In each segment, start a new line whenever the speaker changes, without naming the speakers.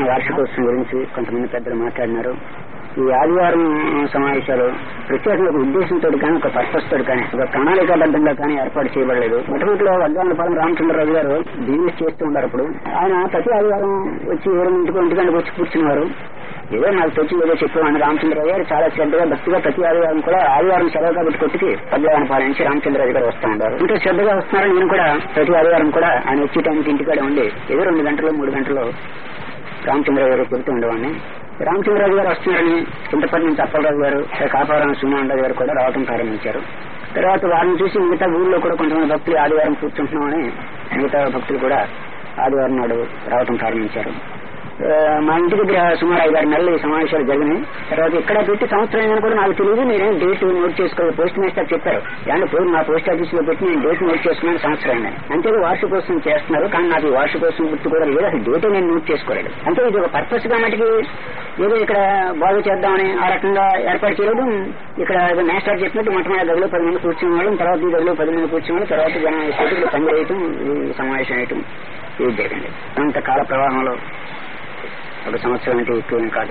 వార్షికోత్సవం గురించి కొంతమంది పెద్దలు మాట్లాడినారు ఈ ఆదివారం సమావేశాలు ప్రత్యేకంగా ఒక ఉద్దేశంతో కానీ ఒక పర్పస్ తోటి కానీ ఒక ప్రణాళికాబద్ధంగా కానీ ఏర్పాటు చేయబడలేదు మొట్టమొదటిలో వడ్డాలపాలెం రామచంద్రరాజు గారు బిజినెస్ చేస్తూ ఉన్నారు అప్పుడు ఆయన ప్రతి ఆదివారం వచ్చి ఏడు ఇంటికి ఇంటికంటే వచ్చి కూర్చునేవారు ఏదో నాకు తెచ్చి ఏదో చెప్పేవాడిని రామచంద్రరావు గారు చాలా శ్రద్ధగా భక్తిగా ప్రతి ఆదివారం కూడా ఆదివారం సెలవు కాబట్టి కొట్టుకి పద్మవానపాలెం నుంచి రామచంద్రరాజు గారు వస్తూ ఉంటారు ఇంకా శ్రద్ధగా వస్తున్నారని నేను కూడా ప్రతి ఆదివారం కూడా ఆయన వచ్చే టైంకి ఇంటికాడే ఉండి ఏదో రెండు గంటలు మూడు గంటలు రామచంద్రరావు గారు చెబుతూ ఉండేవాడిని రామచంద్రరాజు గారు వస్తున్నారని చింతపల్లి నుంచి అప్పలరాజు గారు కాపారం సుమాండ గారు కూడా రావటం ప్రారంభించారు తర్వాత వారిని చూసి మిగతా ఊళ్ళో కూడా కొంతమంది భక్తులు ఆదివారం కూర్చుంటున్నామని మిగతా భక్తులు కూడా ఆదివారం నాడు రావటం ప్రారంభించారు ఆ, మా ఇంటి దగ్గర సుమారు ఐదారు నెలలు ఈ సమావేశాలు జరిగినాయి తర్వాత ఇక్కడ పెట్టి సంవత్సరం అయిందని కూడా నాకు తెలియదు నేనేం డేట్ నోట్ చేసుకోవాలి పోస్ట్ మాస్టర్ చెప్పారు అంటే పోయి మా పోస్ట్ ఆఫీస్ లో పెట్టి నేను డేట్ నోట్ చేసుకున్నాను సంవత్సరం అయిందని అంతే వార్షికోత్సవం చేస్తున్నారు కానీ నాకు ఈ వార్షికోత్సవం గుర్తు కూడా లేదు అసలు డేటే నేను నోట్ చేసుకోలేదు అంటే ఇది ఒక పర్పస్ గా మటుకి ఏదో ఇక్కడ బాగు చేద్దామని ఆ రకంగా ఏర్పాటు చేయడం ఇక్కడ మాస్టర్ చెప్పినట్టు మొట్టమొదటి గదిలో పది మంది కూర్చునే వాళ్ళం తర్వాత ఈ గదిలో పది మంది కూర్చునే వాళ్ళు తర్వాత జనం చేతులు పని చేయటం ఈ సమావేశం వేయటం ఇది జరిగింది అంత కాల ప్రవాహంలో ఒక సంవత్సరం అంటే ఎక్కువేం కాదు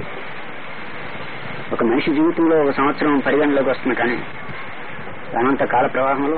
ఒక మనిషి జీవితంలో ఒక సంవత్సరం పరిగణలోకి వస్తుంది కానీ అనంత కాల ప్రవాహంలో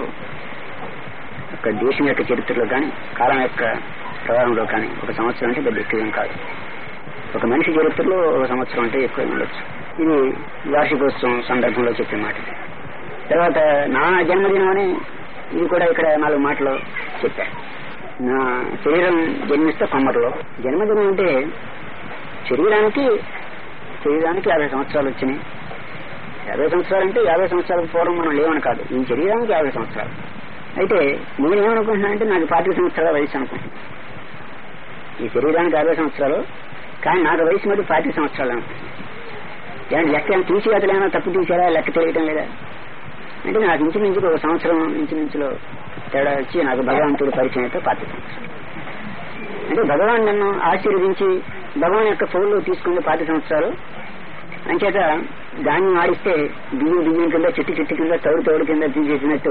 ఒక దేశం యొక్క చరిత్రలో కానీ కాలం యొక్క ప్రవాహంలో కానీ ఒక సంవత్సరం అంటే పెద్ద ఎక్కువేం కాదు ఒక మనిషి చరిత్రలో ఒక సంవత్సరం అంటే ఎక్కువ ఉండొచ్చు ఇది వార్షికోత్సవం సందర్భంలో చెప్పే మాట తర్వాత నా జన్మదినం అని ఇది కూడా ఇక్కడ నాలుగు మాటలు చెప్పారు నా శరీరం జన్మిస్తే కొమ్మరిలో జన్మదినం అంటే శరీరానికి శరీరానికి యాభై సంవత్సరాలు వచ్చినాయి యాభై సంవత్సరాలు అంటే యాభై సంవత్సరాలకు పూర్వం మనం లేవని కాదు ఈ శరీరానికి యాభై సంవత్సరాలు అయితే నేను ఏమనుకుంటున్నా అంటే నాకు పాతిక సంవత్సరాల వయసు అనుకుంటున్నాను ఈ శరీరానికి యాభై సంవత్సరాలు కానీ నాకు వయసు మటు పాతిక సంవత్సరాలు అనుకుంటున్నాను ఏమైనా లెక్క ఏమైనా తీసి అతను ఏమైనా తప్పు తీసారా లెక్క తెలియటం లేదా అంటే నాకు ఇంచుమించుకు ఒక సంవత్సరం ఇంచుమించులో తేడా వచ్చి నాకు భగవంతుడి పరిచయం అయితే పాతిక సంవత్సరాలు అంటే భగవాన్ నన్ను ఆశీర్వదించి భగవాన్ యొక్క ఫోన్లో తీసుకున్న పాతి సంవత్సరాలు అంచేత దాన్ని ఆడిస్తే బియ్యం బియ్యం కింద చెట్టు చెట్టు కింద తౌడు తౌడు కింద తీసేసినట్టు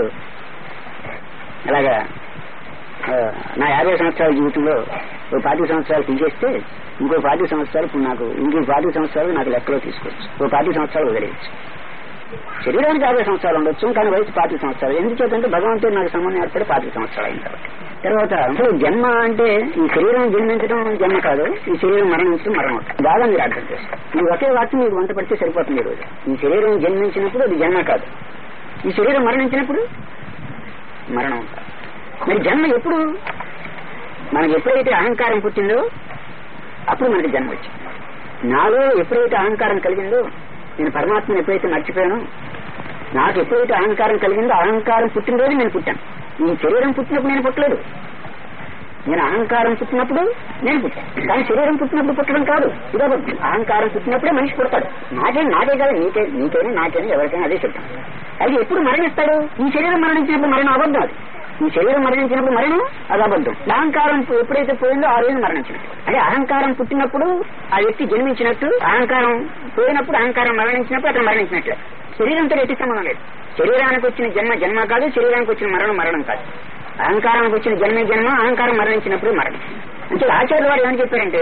అలాగా ఆ, నా యాభై సంవత్సరాల జీవితంలో ఓ పాతి సంవత్సరాలు తీసేస్తే ఇంకో పాతి సంవత్సరాలు ఇప్పుడు నాకు ఇంకో పాతి సంవత్సరాలు నాకు లెక్కలో తీసుకోవచ్చు ఓ పాతి సంవత్సరాలు వదిలేయచ్చు శరీరానికి యాభై సంవత్సరాలు ఉండొచ్చు కానీ వయసు పాతి సంవత్సరాలు ఎందుచేతంటే భగవంతుడు నాకు సంబంధం ఏర్పడి పాతి సంవత్సరాలు అయింది కాబట్టి తర్వాత అసలు జన్మ అంటే ఈ శరీరం జన్మించడం జన్మ కాదు ఈ శరీరం మరణించడం మరణం బాగా మీరు అర్థం చేస్తారు ఈ ఒకే వాక్యం మీకు వంట పడితే సరిపోతుంది ఈ రోజు ఈ శరీరం జన్మించినప్పుడు అది జన్మ కాదు ఈ శరీరం మరణించినప్పుడు మరణం కాదు మరి జన్మ ఎప్పుడు మనకి ఎప్పుడైతే అహంకారం పుట్టిందో అప్పుడు మనకి జన్మ వచ్చింది నాలో ఎప్పుడైతే అహంకారం కలిగిందో నేను పరమాత్మను ఎప్పుడైతే మర్చిపోయానో నాకు ఎప్పుడైతే అహంకారం కలిగిందో అహంకారం పుట్టినరోజు నేను పుట్టాను ఈ శరీరం పుట్టినప్పుడు నేను పుట్టలేదు నేను అహంకారం పుట్టినప్పుడు నేను పుట్టాను కానీ శరీరం పుట్టినప్పుడు పుట్టడం కాదు ఇదో అహంకారం పుట్టినప్పుడే మనిషి పుడతాడు నాకే నాకే కాదు నీకే నీకైనా నాకైనా ఎవరికైనా అదే చెప్తాను అయితే ఎప్పుడు మరణిస్తాడు ఈ శరీరం మరణించినప్పుడు మరణం అబద్ధం అది ఈ శరీరం మరణించినప్పుడు మరణం అది అబద్ధం అహంకారం ఎప్పుడైతే పోయిందో ఆ రోజు మరణించినట్టు అంటే అహంకారం పుట్టినప్పుడు ఆ వ్యక్తి జన్మించినట్టు అహంకారం పోయినప్పుడు అహంకారం మరణించినప్పుడు అతను మరణించినట్లే శరీరంతో ఎట్టి సంబంధం లేదు శరీరానికి వచ్చిన జన్మ జన్మ కాదు శరీరానికి వచ్చిన మరణం మరణం కాదు అహంకారానికి వచ్చిన జన్మ జన్మ అహంకారం మరణించినప్పుడు మరణం అంటే ఆచార్య వారు ఏమని చెప్పారంటే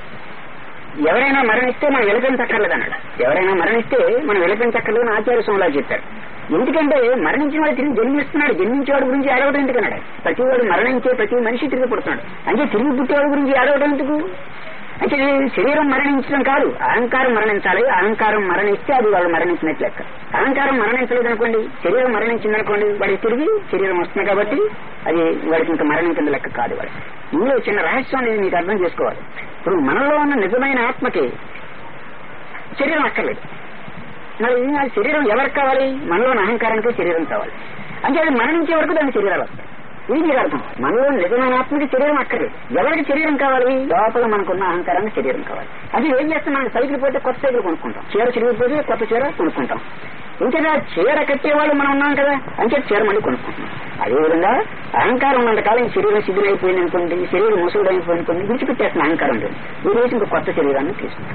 ఎవరైనా మరణిస్తే మనం విలపించక్కర్లేదు అన్నాడు ఎవరైనా మరణిస్తే మనం విలపించక్కర్లేదు అని ఆచార్య స్వామిలా చెప్పారు ఎందుకంటే మరణించిన వాడు తిరిగి జన్మిస్తున్నాడు జన్మించేవాడు గురించి ఏడవడం ఎందుకన్నాడు ప్రతి వాడు మరణించే ప్రతి మనిషి తిరిగి పుడుతున్నాడు అంటే తిరిగి పుట్టేవాడి గురించి ఏడవడం ఎందుకు అంటే ఇది శరీరం మరణించడం కాదు అహంకారం మరణించాలి అహంకారం మరణిస్తే అది వాడు మరణించినట్లు లెక్క అహంకారం మరణించలేదు అనుకోండి శరీరం మరణించింది అనుకోండి వాడికి తిరిగి శరీరం వస్తుంది కాబట్టి అది వాడికి ఇంకా మరణించిన లెక్క కాదు వాడు ఇందులో చిన్న రహస్యం అనేది మీకు అర్థం చేసుకోవాలి ఇప్పుడు మనలో ఉన్న నిజమైన ఆత్మకి శరీరం అక్కర్లేదు మరి ఆ శరీరం ఎవరికి కావాలి మనలోని అహంకారానికి శరీరం కావాలి అంటే అది మరణించే వరకు దాని శరీరాలు వస్తాయి ఇది మీరు అర్థం మనలో నిజమైన ఆత్మకి శరీరం అక్కర్లేదు ఎవరికి శరీరం కావాలి లోపల మనకున్న అహంకారానికి శరీరం కావాలి అది ఏం చేస్తాం మనం సైకిల్ పోతే కొత్త సైకిల్ కొనుక్కుంటాం చీర చిరిగిపోతే కొత్త చీర కొనుక్కుంటాం ఇంకేదా చీర కట్టేవాళ్ళు మనం ఉన్నాం కదా అంటే చీర మళ్ళీ కొనుక్కుంటున్నాం అదేవిధంగా అహంకారం ఉన్నంత కాలం ఈ శరీరం శిథిలైపోయింది అనుకోండి ఈ శరీరం ముసుగుడు అయిపోయింది అనుకోండి విడిచిపెట్టేస్తున్న అహంకారం లేదు ఈ రోజు ఇంకో కొత్త శరీరాన్ని తీసుకుంటాం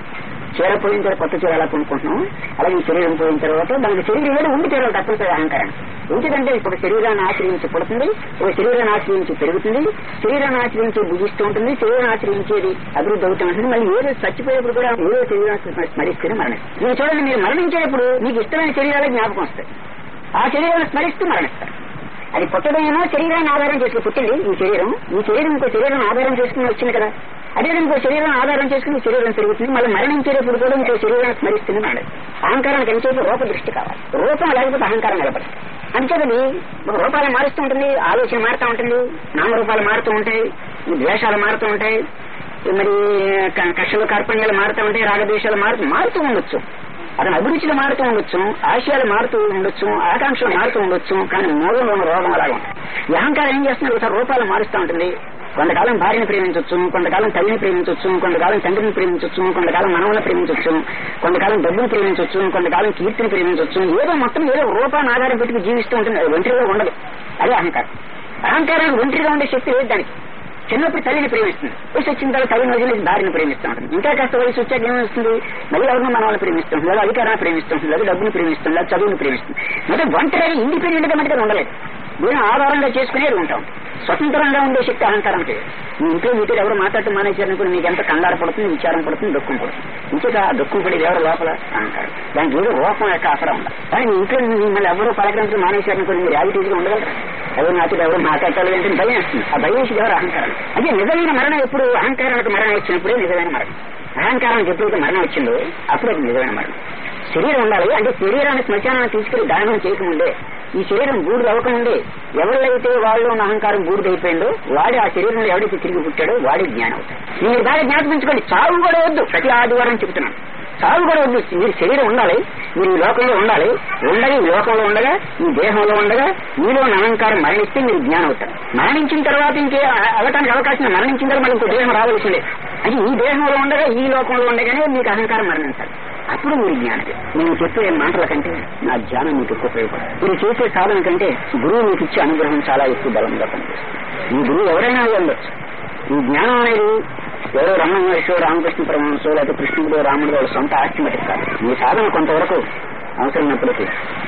చీర పోయిన తర్వాత కొత్త చీర ఎలా కొనుక్కుంటున్నాం అలాగే ఈ శరీరం పోయిన తర్వాత దానికి శరీరం ఏదో ఉండి తీరాలి తప్పనిసరి అహంకారం ఎందుకంటే ఇప్పుడు శరీరాన్ని ఆశ్రయించి పుడుతుంది ఒక శరీరాన్ని ఆశ్రయించి పెరుగుతుంది శరీరాన్ని ఆశ్రయించి భుజిస్తూ ఉంటుంది శరీరాన్ని ఆశ్రయించేది అభివృద్ధి అవుతూ ఉంటుంది మళ్ళీ ఏదో చచ్చిపోయేప్పుడు కూడా ఏదో శరీరాన్ని స్మరిస్తూనే మరణం మీరు చూడండి మీరు మరణించేటప్పుడు మీకు ఇష్టమైన శరీరాలే జ్ఞాపకం వస్తాయి ఆ శరీరాన్ని స్మరిస్తూ మరణిస్తారు అది పుట్టడమేమో శరీరాన్ని ఆధారం చేసుకుని పుట్టింది ఈ శరీరం ఈ శరీరం ఇంకో శరీరం ఆధారం చేసుకుని వచ్చింది కదా అదే ఇంకో శరీరం ఆధారం చేసుకుని ఈ శరీరం పెరుగుతుంది మళ్ళీ మరణించేటప్పుడు కూడా ఇంకో శరీరాన్ని స్మరిస్తుంది మాట అహంకారానికి ఎంతసేపు రూప దృష్టి కావాలి రూపం లేకపోతే అహంకారం నిలబడదు అంతేకాదు రూపాలు మారుస్తూ ఉంటుంది ఆలోచన మారుతూ ఉంటుంది నామరూపాలు మారుతూ ఉంటాయి ఈ ద్వేషాలు మారుతూ ఉంటాయి మరి క- కక్షలు కార్పణ్యాలు మారుతూ ఉంటాయి రాగద్వేషాలు మారుతూ మారుతూ ఉండొచ్చు అతని అభిరుచులు మారుతూ ఉండొచ్చు ఆశయాలు మారుతూ ఉండొచ్చు ఆకాంక్షలు మారుతూ ఉండొచ్చు కానీ మూలంలో ఉన్న రోగం అలాగే ఉంటుంది ఈ అహంకారం ఏం చేస్తుంది ఒకసారి రూపాలు మారుస్తూ ఉంటుంది కొంతకాలం భార్యని ప్రేమించవచ్చు కొంతకాలం తల్లిని ప్రేమించవచ్చు కొంతకాలం తండ్రిని ప్రేమించవచ్చు కొంతకాలం మనవలను ప్రేమించవచ్చు కొంతకాలం డబ్బుని ప్రేమించవచ్చు కొంతకాలం కీర్తిని ప్రేమించవచ్చు ఏదో మొత్తం ఏదో రూపాన్ని ఆధారం పెట్టుకు జీవిస్తూ ఉంటుంది అది ఒంటరిగా ఉండదు అదే అహంకారం అహంకారానికి ఒంటరిగా ఉండే శక్తి లేదు దానికి చిన్నప్పుడు తల్లిని ప్రేమిస్తుంది వయసు వచ్చిన తర్వాత తల్లిని వదిలేసి భార్యని ప్రేమిస్తూ ఉంటుంది ఇంకా కాస్త వయసు వచ్చాక ఏమొస్తుంది మళ్ళీ ఎవరినో మన వాళ్ళని ప్రేమిస్తుంది లేదా అధికారాన్ని ప్రేమిస్తుంది లేదా డబ్బుని ప్రేమిస్తుంది లేదా చదువుని ప్రేమిస్తుంది మొత్తం ఒంటరిగా ఇండిపెండెంట్ గా మటుగా ఉండలేదు దీని ఆధారంగా చేసుకునేది ఉంటాం స్వతంత్రంగా ఉండే శక్తి అహంకారానికి మీ ఇంట్లో మీతో ఎవరు మాట్లాడుతూ మానేశారనుకుని మీకు ఎంత కంగారు పడుతుంది విచారం పడుతుంది దుఃఖం పడుతుంది ఇంకేక ఆ దుఃఖం పడేది ఎవరు లోపల అహంకారం దానికి ఏదో రూపం యొక్క ఆసరా ఉండాలి కానీ మీ ఇంట్లో మిమ్మల్ని ఎవరు పలకరించడం మానేశారనుకుని మీరు యాజిటీగా ఉండగలరు ఎవరు నాతో ఎవరు మాట్లాడాలి అంటే భయం వేస్తుంది ఆ భయం వేసి ఎవరు అహంకారం అదే నిజమైన మరణం ఎప్పుడు అహంకారానికి మరణం వచ్చినప్పుడే నిజమైన మరణం అహంకారానికి ఎప్పుడైతే మరణం వచ్చిందో అప్పుడు అది నిజమైన మరణం శరీరం ఉండాలి అంటే శరీరాన్ని శ్మశానాన్ని తీసుకుని దానం చేయకముందే ఈ శరీరం బూడిద అవ్వకముందే ఎవరికైతే వాళ్ళు ఉన్న అహంకారం బూడిద అయిపోయిందో వాడి ఆ శరీరంలో ఎవడైతే తిరిగి పుట్టాడో వాడి జ్ఞానం అవుతాడు మీరు బాగా జ్ఞాపకించుకోండి చావు కూడా వద్దు ప్రతి ఆదివారం చెబుతున్నాను చావు కూడా వద్దు మీరు శరీరం ఉండాలి మీరు ఈ లోకంలో ఉండాలి ఉండగా ఈ లోకంలో ఉండగా ఈ దేహంలో ఉండగా మీలో ఉన్న అహంకారం మరణిస్తే మీరు జ్ఞానం అవుతారు మరణించిన తర్వాత ఇంకే అవటానికి అవకాశం లేదు. మరణించిన తర్వాత మళ్ళీ ఇంకో దేహం రావాల్సిందే అది ఈ దేహంలో ఉండగా ఈ లోకంలో ఉండగానే మీకు అహంకారం మరణించాలి అప్పుడు మీరు జ్ఞానం నేను చెప్పే మాటల కంటే నా ధ్యానం మీకు ఎక్కువ ఉపయోగపడదు మీరు చేసే సాధన కంటే గురువు మీకు ఇచ్చే అనుగ్రహం చాలా ఎక్కువ బలంగా పనిచేస్తుంది ఈ గురువు ఎవరైనా అయి ఉండొచ్చు ఈ జ్ఞానం అనేది ఎవరో రమణ మహర్షి రామకృష్ణ పరమహంసో లేకపోతే కృష్ణుడు రాముడు వాళ్ళ సొంత ఆస్తి మటుకు కాదు ఈ సాధన కొంతవరకు అవసరమైనప్పటికీ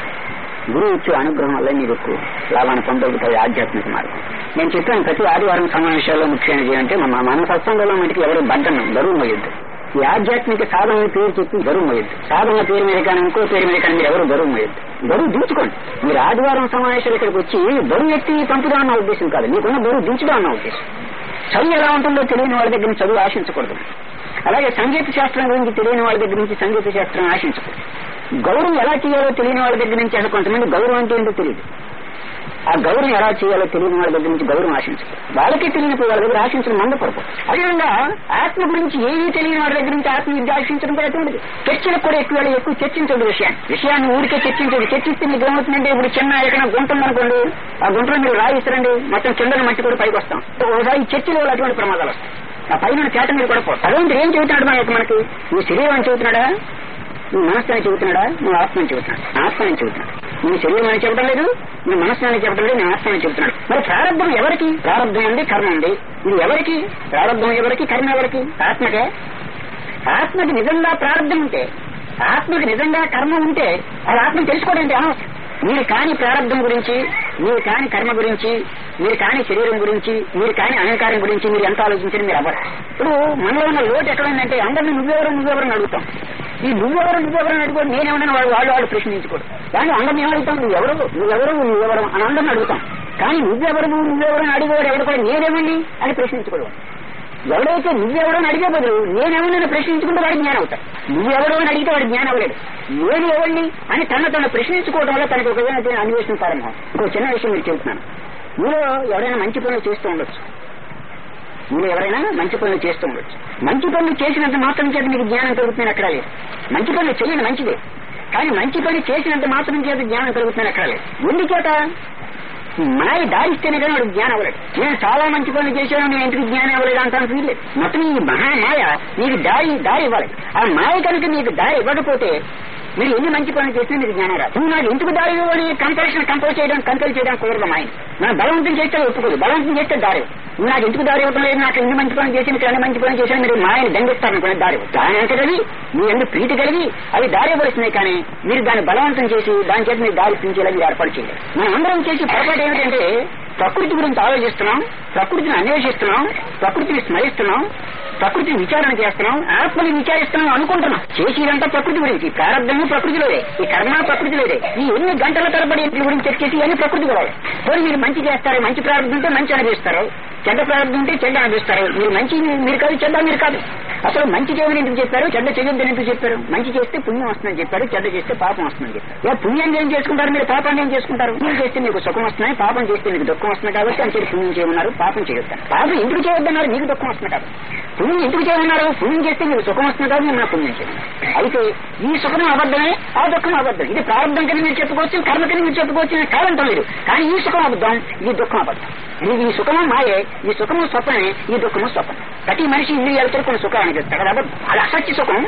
గురువు ఇచ్చే అనుగ్రహం వల్ల మీకు ఎక్కువ లాభాన్ని పొందగలుగుతాయి ఆధ్యాత్మిక మార్గం నేను చెప్పాను ప్రతి ఆదివారం సమావేశాల్లో ముఖ్యమైనది అంటే మన మన సత్సంగంలో మటుకు ఎవరు బంధనం బరువు మోయొద్దు ఈ ఆధ్యాత్మిక సాధన పేరు చెప్పి బరువు మోయొద్దు సాధన పేరు మీద కానీ ఇంకో పేరు మీద కానీ మీరు ఎవరు బరువు మోయొద్దు బరువు దించుకోండి మీరు ఆదివారం సమావేశాలు ఇక్కడికి వచ్చి బరువు ఎత్తి పంపుదాం అన్న ఉద్దేశం కాదు మీకున్న బరువు దించుదాం అన్న ఉద్దేశం చదువు ఎలా ఉంటుందో తెలియని వాళ్ళ దగ్గర నుంచి చదువు ఆశించకూడదు అలాగే సంగీత శాస్త్రం గురించి తెలియని వాళ్ళ దగ్గర నుంచి సంగీత శాస్త్రం ఆశించకూడదు గౌరవం ఎలా చేయాలో తెలియని వాళ్ళ దగ్గర నుంచి అసలు కొంతమంది గౌరవం అంటే ఏంటో తెలియదు ఆ గౌరవం ఎలా చేయాలో తెలియని వాళ్ళ దగ్గర నుంచి గౌరవం ఆశించదు వాళ్ళకే తెలియనప్పుడు వాళ్ళ దగ్గర ఆశించడం మందపడదు అదేవిధంగా ఆత్మ గురించి ఏమీ తెలియని వాళ్ళ దగ్గర నుంచి ఆత్మ విద్య ఆశించడం కూడా ఎటువంటిది చర్చలకు కూడా ఎక్కువ ఎక్కువ చర్చించదు విషయాన్ని విషయాన్ని ఊరికే చర్చించదు చర్చిస్తే మీకు ఏమవుతుందంటే ఇప్పుడు చిన్న ఎక్కడ గుంట ఉందనుకోండి ఆ గుంటలో మీరు రాయిస్తారండి మొత్తం కింద మట్టి కూడా పైకి వస్తాం ఒకసారి ఈ చర్చలో అటువంటి ప్రమాదాలు వస్తాయి ఆ పైన చేత మీరు కూడా పోతారు అదేంటి ఏం చెబుతున్నాడు మనకి మనకి నీ శరీరం అని చెబుతున్నాడా నువ్వు మనస్సు అని చెబుతున్నాడా నువ్వు ఆత్మ అని చెబుతున్నాడు ఆత్మ అని చెబుతున్నాడు నీ శరీరం అని చెప్పడం లేదు నీ మనస్సు అని చెప్పడం లేదు నీ ఆత్మ అని చెబుతున్నాడు మరి ప్రారంభం ఎవరికి ప్రారంభం ఉంది కర్మ ఉంది ఇది ఎవరికి ప్రారంభం ఎవరికి కర్మ ఎవరికి ఆత్మకే ఆత్మకి నిజంగా ప్రారంభం ఉంటే ఆత్మకి నిజంగా కర్మ ఉంటే అది ఆత్మ తెలుసుకోవడం అంటే అనవసరం మీరు కాని ప్రారంభం గురించి మీరు కాని కర్మ గురించి మీరు కాని శరీరం గురించి మీరు కాని అహంకారం గురించి మీరు ఎంత ఆలోచించండి మీరు అవ్వరు ఇప్పుడు మనలో ఉన్న లోటు ఎక్కడ ఉందంటే అందరిని నువ్వెవరు నువ్వెవరు అని అడుగుతాం ఈ నువ్వెవరు నువ్వెవరు అని అడుగుకోడు నేనేమన్నా వాడు వాళ్ళు వాళ్ళు ప్రశ్నించుకోడు కానీ అందరిని ఏమడుగుతాం నువ్వెవరు నువ్వెవరు నువ్వెవరు అని అందరిని అడుగుతాం కానీ నువ్వెవరు నువ్వెవరు అని అడిగేవాడు ఎవడు కూడా నేనేమండి అని ప్రశ్నించుకోడు ఎవడైతే నువ్వెవడో అని అడిగే బదులు నేనేమన్నా ప్రశ్నించుకుంటే వాడి జ్ఞానం అవుతాడు నువ్వెవడో అని అడిగితే వాడి జ్ఞానం అవ్వలేడు నేను ఎవరిని అని తన తను ప్రశ్నించుకోవడం వల్ల తనకు ఒక విధంగా అన్వేషణ ప్రారంభం ఇంకో చిన్న విషయం మీరు చెబుతున్నాను మీలో ఎవరైనా మంచి పనులు చేస్తూ ఉండొచ్చు మీరు ఎవరైనా మంచి పనులు చేస్తూ ఉండొచ్చు మంచి పనులు చేసినంత మాత్రం చేత మీకు జ్ఞానం కలుగుతుందని అక్కడ లేదు మంచి పనులు చేయండి మంచిదే కానీ మంచి పని చేసినంత మాత్రం చేత జ్ఞానం కలుగుతుందని అక్కడ లేదు ఎందుచేత మాయ దారిస్తేనే కానీ వాడు జ్ఞానం అవ్వలేడు నేను చాలా మంచి పనులు చేశాను నేను ఎందుకు జ్ఞానం అవ్వలేదు అంటాను ఫీల్లేదు మొత్తం ఈ మహామాయ నీకు దారి దారి ఇవ్వాలి ఆ మాయ కనుక నీకు దారి ఇవ్వకపోతే మీరు ఎన్ని మంచి పనులు చేసినా మీకు జ్ఞానం రాదు నువ్వు నాకు ఎందుకు దారి ఇవ్వాలి కంపల్షన్ కంపల్ చేయడం కంపల్ చేయడం కుదరదు మాయ నా బలవంతం చేస్తే ఒప్పుకోదు బలవంతం చేస్తే దారి నువ్వు నాకు ఎందుకు దారి ఇవ్వడం లేదు నాకు ఎన్ని మంచి పనులు చేసి ఇక్కడ ఎన్ని మంచి పనులు చేశాను మీరు మా ఆయన దండిస్తారు అనుకునే దారి ఇవ్వదు. దాని అంతటది మీ ఎందుకు ప్రీతి కలిగి అవి దారి ఇవ్వవలసినాయి కానీ మీరు దాన్ని బలవంతం చేసి దాని చేత మీరు దారి పెంచేలా మీరు ఏర్పాటు చేయాలి మనం అందరం చేసి పొరపాటు ఏమిటంటే ప్రకృతి గురించి ఆలోచిస్తున్నాం ప్రకృతిని అన్వేషిస్తున్నాం ప్రకృతిని స్మరిస్తున్నాం ప్రకృతిని విచారణ చేస్తున్నాం ఆత్మని విచారిస్తున్నాం అనుకుంటున్నాం చేసేదంతా ప్రకృతి గురించి ప్రారంభము ప్రకృతిలోదే ఈ కర్మ ప్రకృతిలోదే ఈ ఎన్ని గంటల తరబడి ఇంటి గురించి చర్చేసి అన్ని ప్రకృతిలో పోనీ మీరు మంచి చేస్తారు మంచి ప్రారంభం ఉంటే మంచి అనిపిస్తారు చెడ్డ ప్రారంభం ఉంటే చెడ్డ అనిపిస్తారు మీరు మంచి మీరు కాదు చెడ్డ మీరు కాదు అసలు మంచి చేయమని ఎందుకు చెప్పారు చెడ్డ చేయొద్దని ఎందుకు చెప్పారు మంచి చేస్తే పుణ్యం వస్తుందని చెప్పారు చెడ్డ చేస్తే పాపం వస్తుందని చెప్పారు ఇక పుణ్యం ఏం చేసుకుంటారు మీరు పాపాన్ని ఏం చేసుకుంటారు పుణ్యం చేస్తే మీకు సుఖం వస్తున్నాయి పాపం చేస్తే మీకు దుఃఖం వస్తుంది కాబట్టి అంతే పుణ్యం చేయమన్నారు పాపం చేయొద్దారు పాపం ఎందుకు చేయొద్దన్నారు మీకు దుఃఖం వస్తుంది కాబట్టి పుణ్యం ఎందుకు చేయమన్నారు పుణ్యం చేస్తే మీకు సుఖం వస్తుంది కాబట్టి మీరు పుణ్యం చేయండి అయితే ఈ సుఖం అబద్ధమే ఆ దుఃఖం అబద్ధం ఇది ప్రారంభం కింద మీరు చెప్పుకోవచ్చు కర్మ కింద మీరు చెప్పుకోవచ్చు నేను కాదంటాం లేదు కానీ ఈ సుఖం అబద్ధం ఈ దుఃఖం అబద్ధం ఇది ఈ సుఖము మాయే ఈ సుఖము స్వప్నమే ఈ దుఃఖము స్వప్నం ప్రతి మనిషి ఇంద్రియాలతో కొన్ని సుఖాన్ని చెప్తాడు అది అబద్ధం అది అసత్య సుఖం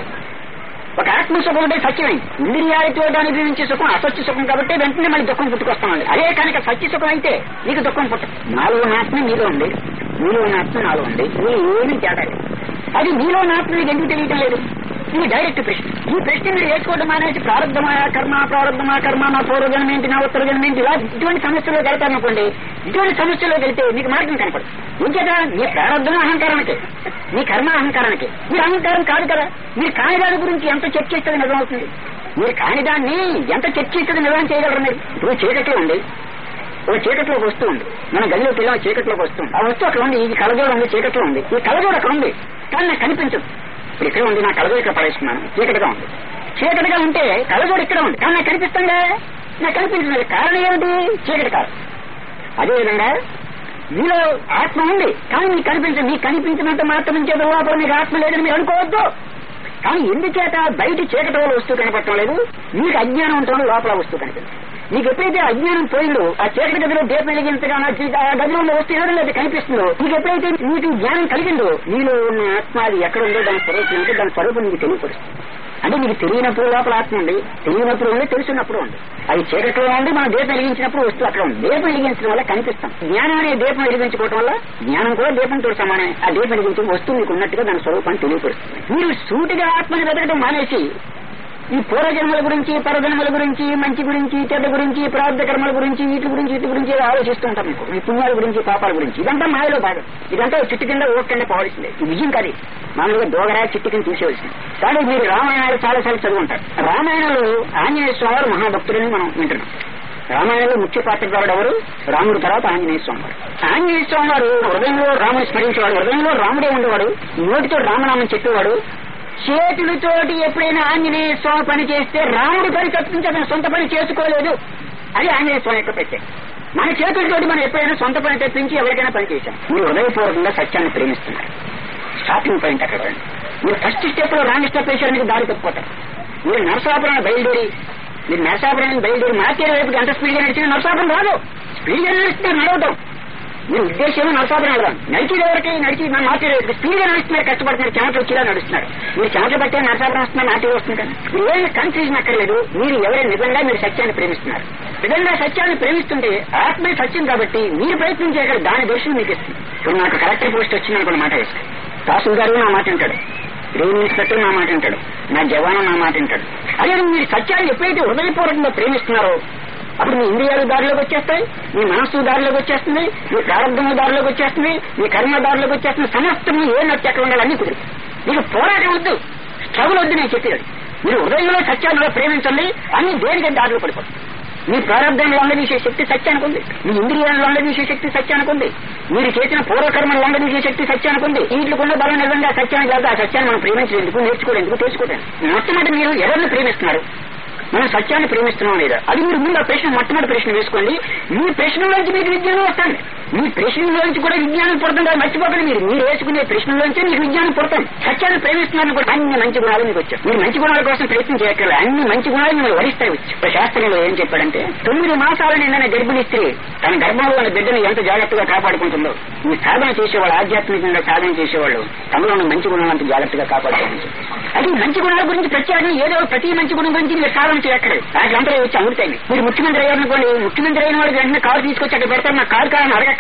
ఒక ఆత్మ సుఖం అంటే సత్యమైంది ఇంద్రియాలతో అనుభవించే సుఖం అసత్య సుఖం కాబట్టి వెంటనే మళ్ళీ దుఃఖం పుట్టుకొస్తామండి అదే కనుక సత్య సుఖం అయితే నీకు దుఃఖం పుట్టదు నాలో ఉన్న ఆత్మ మీలో ఉంది మీలో ఉన్న ఆత్మ నాలో ఉంది ఇది ఏమీ తేడా లేదు అది మీలో ఉన్న ఆత్మ మీకు ఎందుకు తెలియటం లేదు ఇది డైరెక్ట్ ప్రశ్న ఈ ప్రశ్న మీరు వేసుకోవడం మానేసి ప్రారంభమా కర్మ ప్రారంభమా కర్మ నా పూర్వజన్మ ఏంటి నా ఉత్తర జన్మ ఏంటి ఇలా ఇటువంటి సమస్యలో వెళ్తారనుకోండి ఇటువంటి సమస్యలో వెళ్తే మీకు మార్గం కనపడదు ఇంకేదా మీ ప్రారంభం అహంకారానికి మీ కర్మ అహంకారానికి మీరు అహంకారం కాదు కదా మీరు కాని దాని గురించి ఎంత చర్చిస్తుంది నిజమవుతుంది మీరు కాని దాన్ని ఎంత చర్చిస్తుంది నిజం చేయగలరు మీరు ఇప్పుడు చీకట్లో ఉంది ఓ చీకట్లోకి వస్తూ ఉంది మన గదిలోకి వెళ్ళాం చీకట్లోకి వస్తుంది ఆ వస్తువు అక్కడ ఉంది ఈ కలజోడు ఉంది చీకట్లో ఉంది ఈ కలజోడు అక్కడ ఉంది కానీ నాకు కనిపించదు ఇప్పుడు ఇక్కడ ఉంది నా కలజోడు ఇక్కడ పడేసుకున్నాను చీకటిగా ఉంది చీకటిగా ఉంటే కలజోడు ఇక్కడ ఉంది కానీ నాకు కనిపిస్తుందా నాకు కనిపించలేదు కారణం ఏమిటి చీకటి కాదు అదేవిధంగా మీలో ఆత్మ ఉంది కానీ మీకు కనిపించదు మీకు కనిపించినంత మాత్రం చేత లోపల మీకు ఆత్మ లేదని మీరు అనుకోవద్దు కానీ ఎందుచేత బయట చీకటి వల్ల వస్తువు కనపడటం లేదు మీకు అజ్ఞానం ఉండటం లోపల వస్తువు కనిపిస్తుంది మీకు ఎప్పుడైతే అజ్ఞానం పోయిందో ఆ చీకటి గదిలో దీపం వెలిగించగా నా చీ- ఆ గదిలో ఉన్న వస్తువు ఎవరు లేదు కనిపిస్తుందో మీకు ఎప్పుడైతే మీకు జ్ఞానం కలిగిందో మీలో ఉన్న ఆత్మ అది ఎక్కడ ఉందో దాని స్వరూపం ఉంటే దాని స్వరూపం మీకు తెలియపరుస్తుంది అంటే మీకు తెలియనప్పుడు లోపల ఆత్మ ఉంది తెలియనప్పుడు ఉంది తెలుసున్నప్పుడు ఉంది అది చీకట్లో ఉంది మనం దీపం వెలిగించినప్పుడు వస్తువు అక్కడ ఉంది దీపం వెలిగించడం వల్ల కనిపిస్తాం జ్ఞానం అనే దీపం వెలిగించుకోవడం వల్ల జ్ఞానం కూడా దీపంతో సమానమే ఆ దీపం వెలిగించే వస్తువు మీకు ఉన్నట్టుగా దాని స్వరూపాన్ని తెలియపరుస్తుంది మీరు సూటిగా ఆత్మని వెతకడం మానేసి ఈ పూర్వజన్మల గురించి పరజన్మల గురించి మంచి గురించి చెడ్డ గురించి ప్రార్థ కర్మల గురించి వీటి గురించి వీటి గురించి ఏదో ఆలోచిస్తూ ఉంటాం మీకు ఈ పుణ్యాల గురించి పాపాల గురించి ఇదంతా మాయలో భాగం ఇదంతా చిట్టు కింద ఓ కింద పోవాల్సిందే ఇది విజయం కాదు మామూలుగా దోగరా చిట్టు కింద తీసేవలసింది కానీ మీరు రామాయణాలు చాలా సార్లు చదువుంటారు రామాయణంలో ఆంజనేయ స్వామి వారు మహాభక్తులని మనం వింటున్నాం రామాయణంలో ముఖ్య పాత్రధారుడు ఎవరు రాముడు తర్వాత ఆంజనేయ స్వామి వారు ఆంజనేయ స్వామి వారు హృదయంలో రాముని స్మరించేవాడు హృదయంలో రాముడే ఉండేవాడు నోటితో రామనామం చెప్పేవాడు చేతులతోటి ఎప్పుడైనా ఆంజనేయ స్వామి పని చేస్తే రాముడి పని తప్పించి అతను సొంత పని చేసుకోలేదు అది ఆంజనేయ స్వామి యొక్క ప్రత్యేకత మన చేతులతోటి మనం ఎప్పుడైనా సొంత పని తప్పించి ఎవరికైనా పని చేశాం మీరు హృదయపూర్వకంగా సత్యాన్ని ప్రేమిస్తున్నారు స్టార్టింగ్ పాయింట్ అక్కడ రండి. మీరు ఫస్ట్ స్టెప్ లో రాంగ్ స్టెప్ వేసారు మీకు దారి తప్పిపోతారు మీరు నరసాపురాన్ని బయలుదేరి మీరు నరసాపురాన్ని బయలుదేరి మార్కెట్ వైపుకి ఎంత స్పీడ్ గా నడిచినా నరసాపురం రాదు స్పీడ్ గా నడిస్తే నడవటం మీరు ఉద్దేశం నరసాపురం నడవాలి నడిచి ఎవరికి నడిచి మన మార్కెట్ వైపుకి స్పీడ్ గా నడుస్తున్నారు కష్టపడుతున్నారు చెమటలు వచ్చేలా నడుస్తున్నారు మీరు చెమటలు పట్టే నరసాపురం వస్తున్నారు నాటి వస్తుంది కదా మీరు ఏమి కన్ఫ్యూజన్ అక్కర్లేదు మీరు ఎవరైనా నిజంగా మీరు సత్యాన్ని ప్రేమిస్తున్నారు నిజంగా సత్యాన్ని ప్రేమిస్తుంటే ఆత్మే సత్యం కాబట్టి మీరు ప్రయత్నం చేయగలరు దాని దర్శనం మీకు ఇస్తుంది ఇప్పుడు నాకు కలెక్టర్ పోస్ట్ వచ్చింది అనుకున్న మాట వేసుకో తహసీల్ గారు నా మాట వింటాడు రెవెన్యూ ఇన్స్పెక్టర్ నా మాట వింటాడు నా జవాను నా మాట వింటాడు అదే మీరు సత్యాన్ని ఎప్పుడైతే హృదయపూర్వకంగా ప్రేమిస్తున్నారో అప్పుడు మీ ఇంద్రియాలు దారిలోకి వచ్చేస్తాయి మీ మనస్సు దారిలోకి వచ్చేస్తుంది మీ ప్రారంభము దారిలోకి వచ్చేస్తుంది మీ కర్మ దారిలోకి వచ్చేస్తుంది సమస్తము ఏ నచ్చి ఎక్కడ ఉండాలి అన్ని కుదురు మీకు పోరాటం వద్దు స్ట్రగుల్ వద్దు నేను చెప్పేది మీరు హృదయంలో సత్యాన్ని ప్రేమించండి అన్ని దేనికి దారిలో పడిపోతుంది మీ ప్రారంభంలో లొంగదీసే శక్తి సత్యానికి ఉంది మీ ఇంద్రియాలను లొంగదీసే శక్తి సత్యానికి ఉంది మీరు చేసిన పూర్వకర్మను లొంగదీసే శక్తి సత్యానికి ఉంది వీటికున్న బలం నిజంగా సత్యానికి కాదు ఆ సత్యాన్ని మనం ప్రేమించేందుకు నేర్చుకోవడానికి తెలుసుకోవడానికి మొట్టమొదటి మీరు ఎవరిని ప్రేమిస్తున్నారు మనం సత్యాన్ని ప్రేమిస్తున్నాం లేదా అది మీరు ముందు ఆ ప్రశ్న మొట్టమొదటి ప్రశ్న వేసుకోండి మీ ప్రశ్నలోంచి మీకు విజ్ఞానం వస్తుంది మీ ప్రశ్నలోంచి కూడా విజ్ఞానం పుడుతుంది అది మర్చిపోకండి మీరు మీరు వేసుకునే ప్రశ్నలోంచి మీకు విజ్ఞానం పుడతాం సత్యాన్ని ప్రేమిస్తున్నారని కూడా అన్ని మంచి గుణాలు మీకు వచ్చాయి మీరు మంచి గుణాల కోసం ప్రయత్నం చేయక్కర్లేదు అన్ని మంచి గుణాలు మిమ్మల్ని వరిస్తాయి వచ్చి ఒక శాస్త్రంలో ఏం చెప్పాడంటే తొమ్మిది మాసాల నిండిన గర్భిణీ స్త్రీ తన గర్భంలో ఉన్న బిడ్డను ఎంత జాగ్రత్తగా కాపాడుకుంటుందో ఈ సాధన చేసేవాళ్ళు ఆధ్యాత్మికంగా సాధన చేసేవాళ్ళు తమలో ఉన్న మంచి గుణాలను అంత జాగ్రత్తగా కాపాడుకోవాలి అది మంచి గుణాల గురించి ప్రత్యేకంగా ఏదో ప్రతి మంచి గుణం గురించి మీరు సాధన చేయక్కర్లేదు ఆ గంటలో వచ్చి అమృతాయి మీరు ముఖ్యమంత్రి అయ్యారనుకోండి ముఖ్యమంత్రి అయిన వాడు వెంటనే కారు తీసుకొచ్చి అక్కడ పెడతారు నా కారు కాదని అడగక్కర్లేదు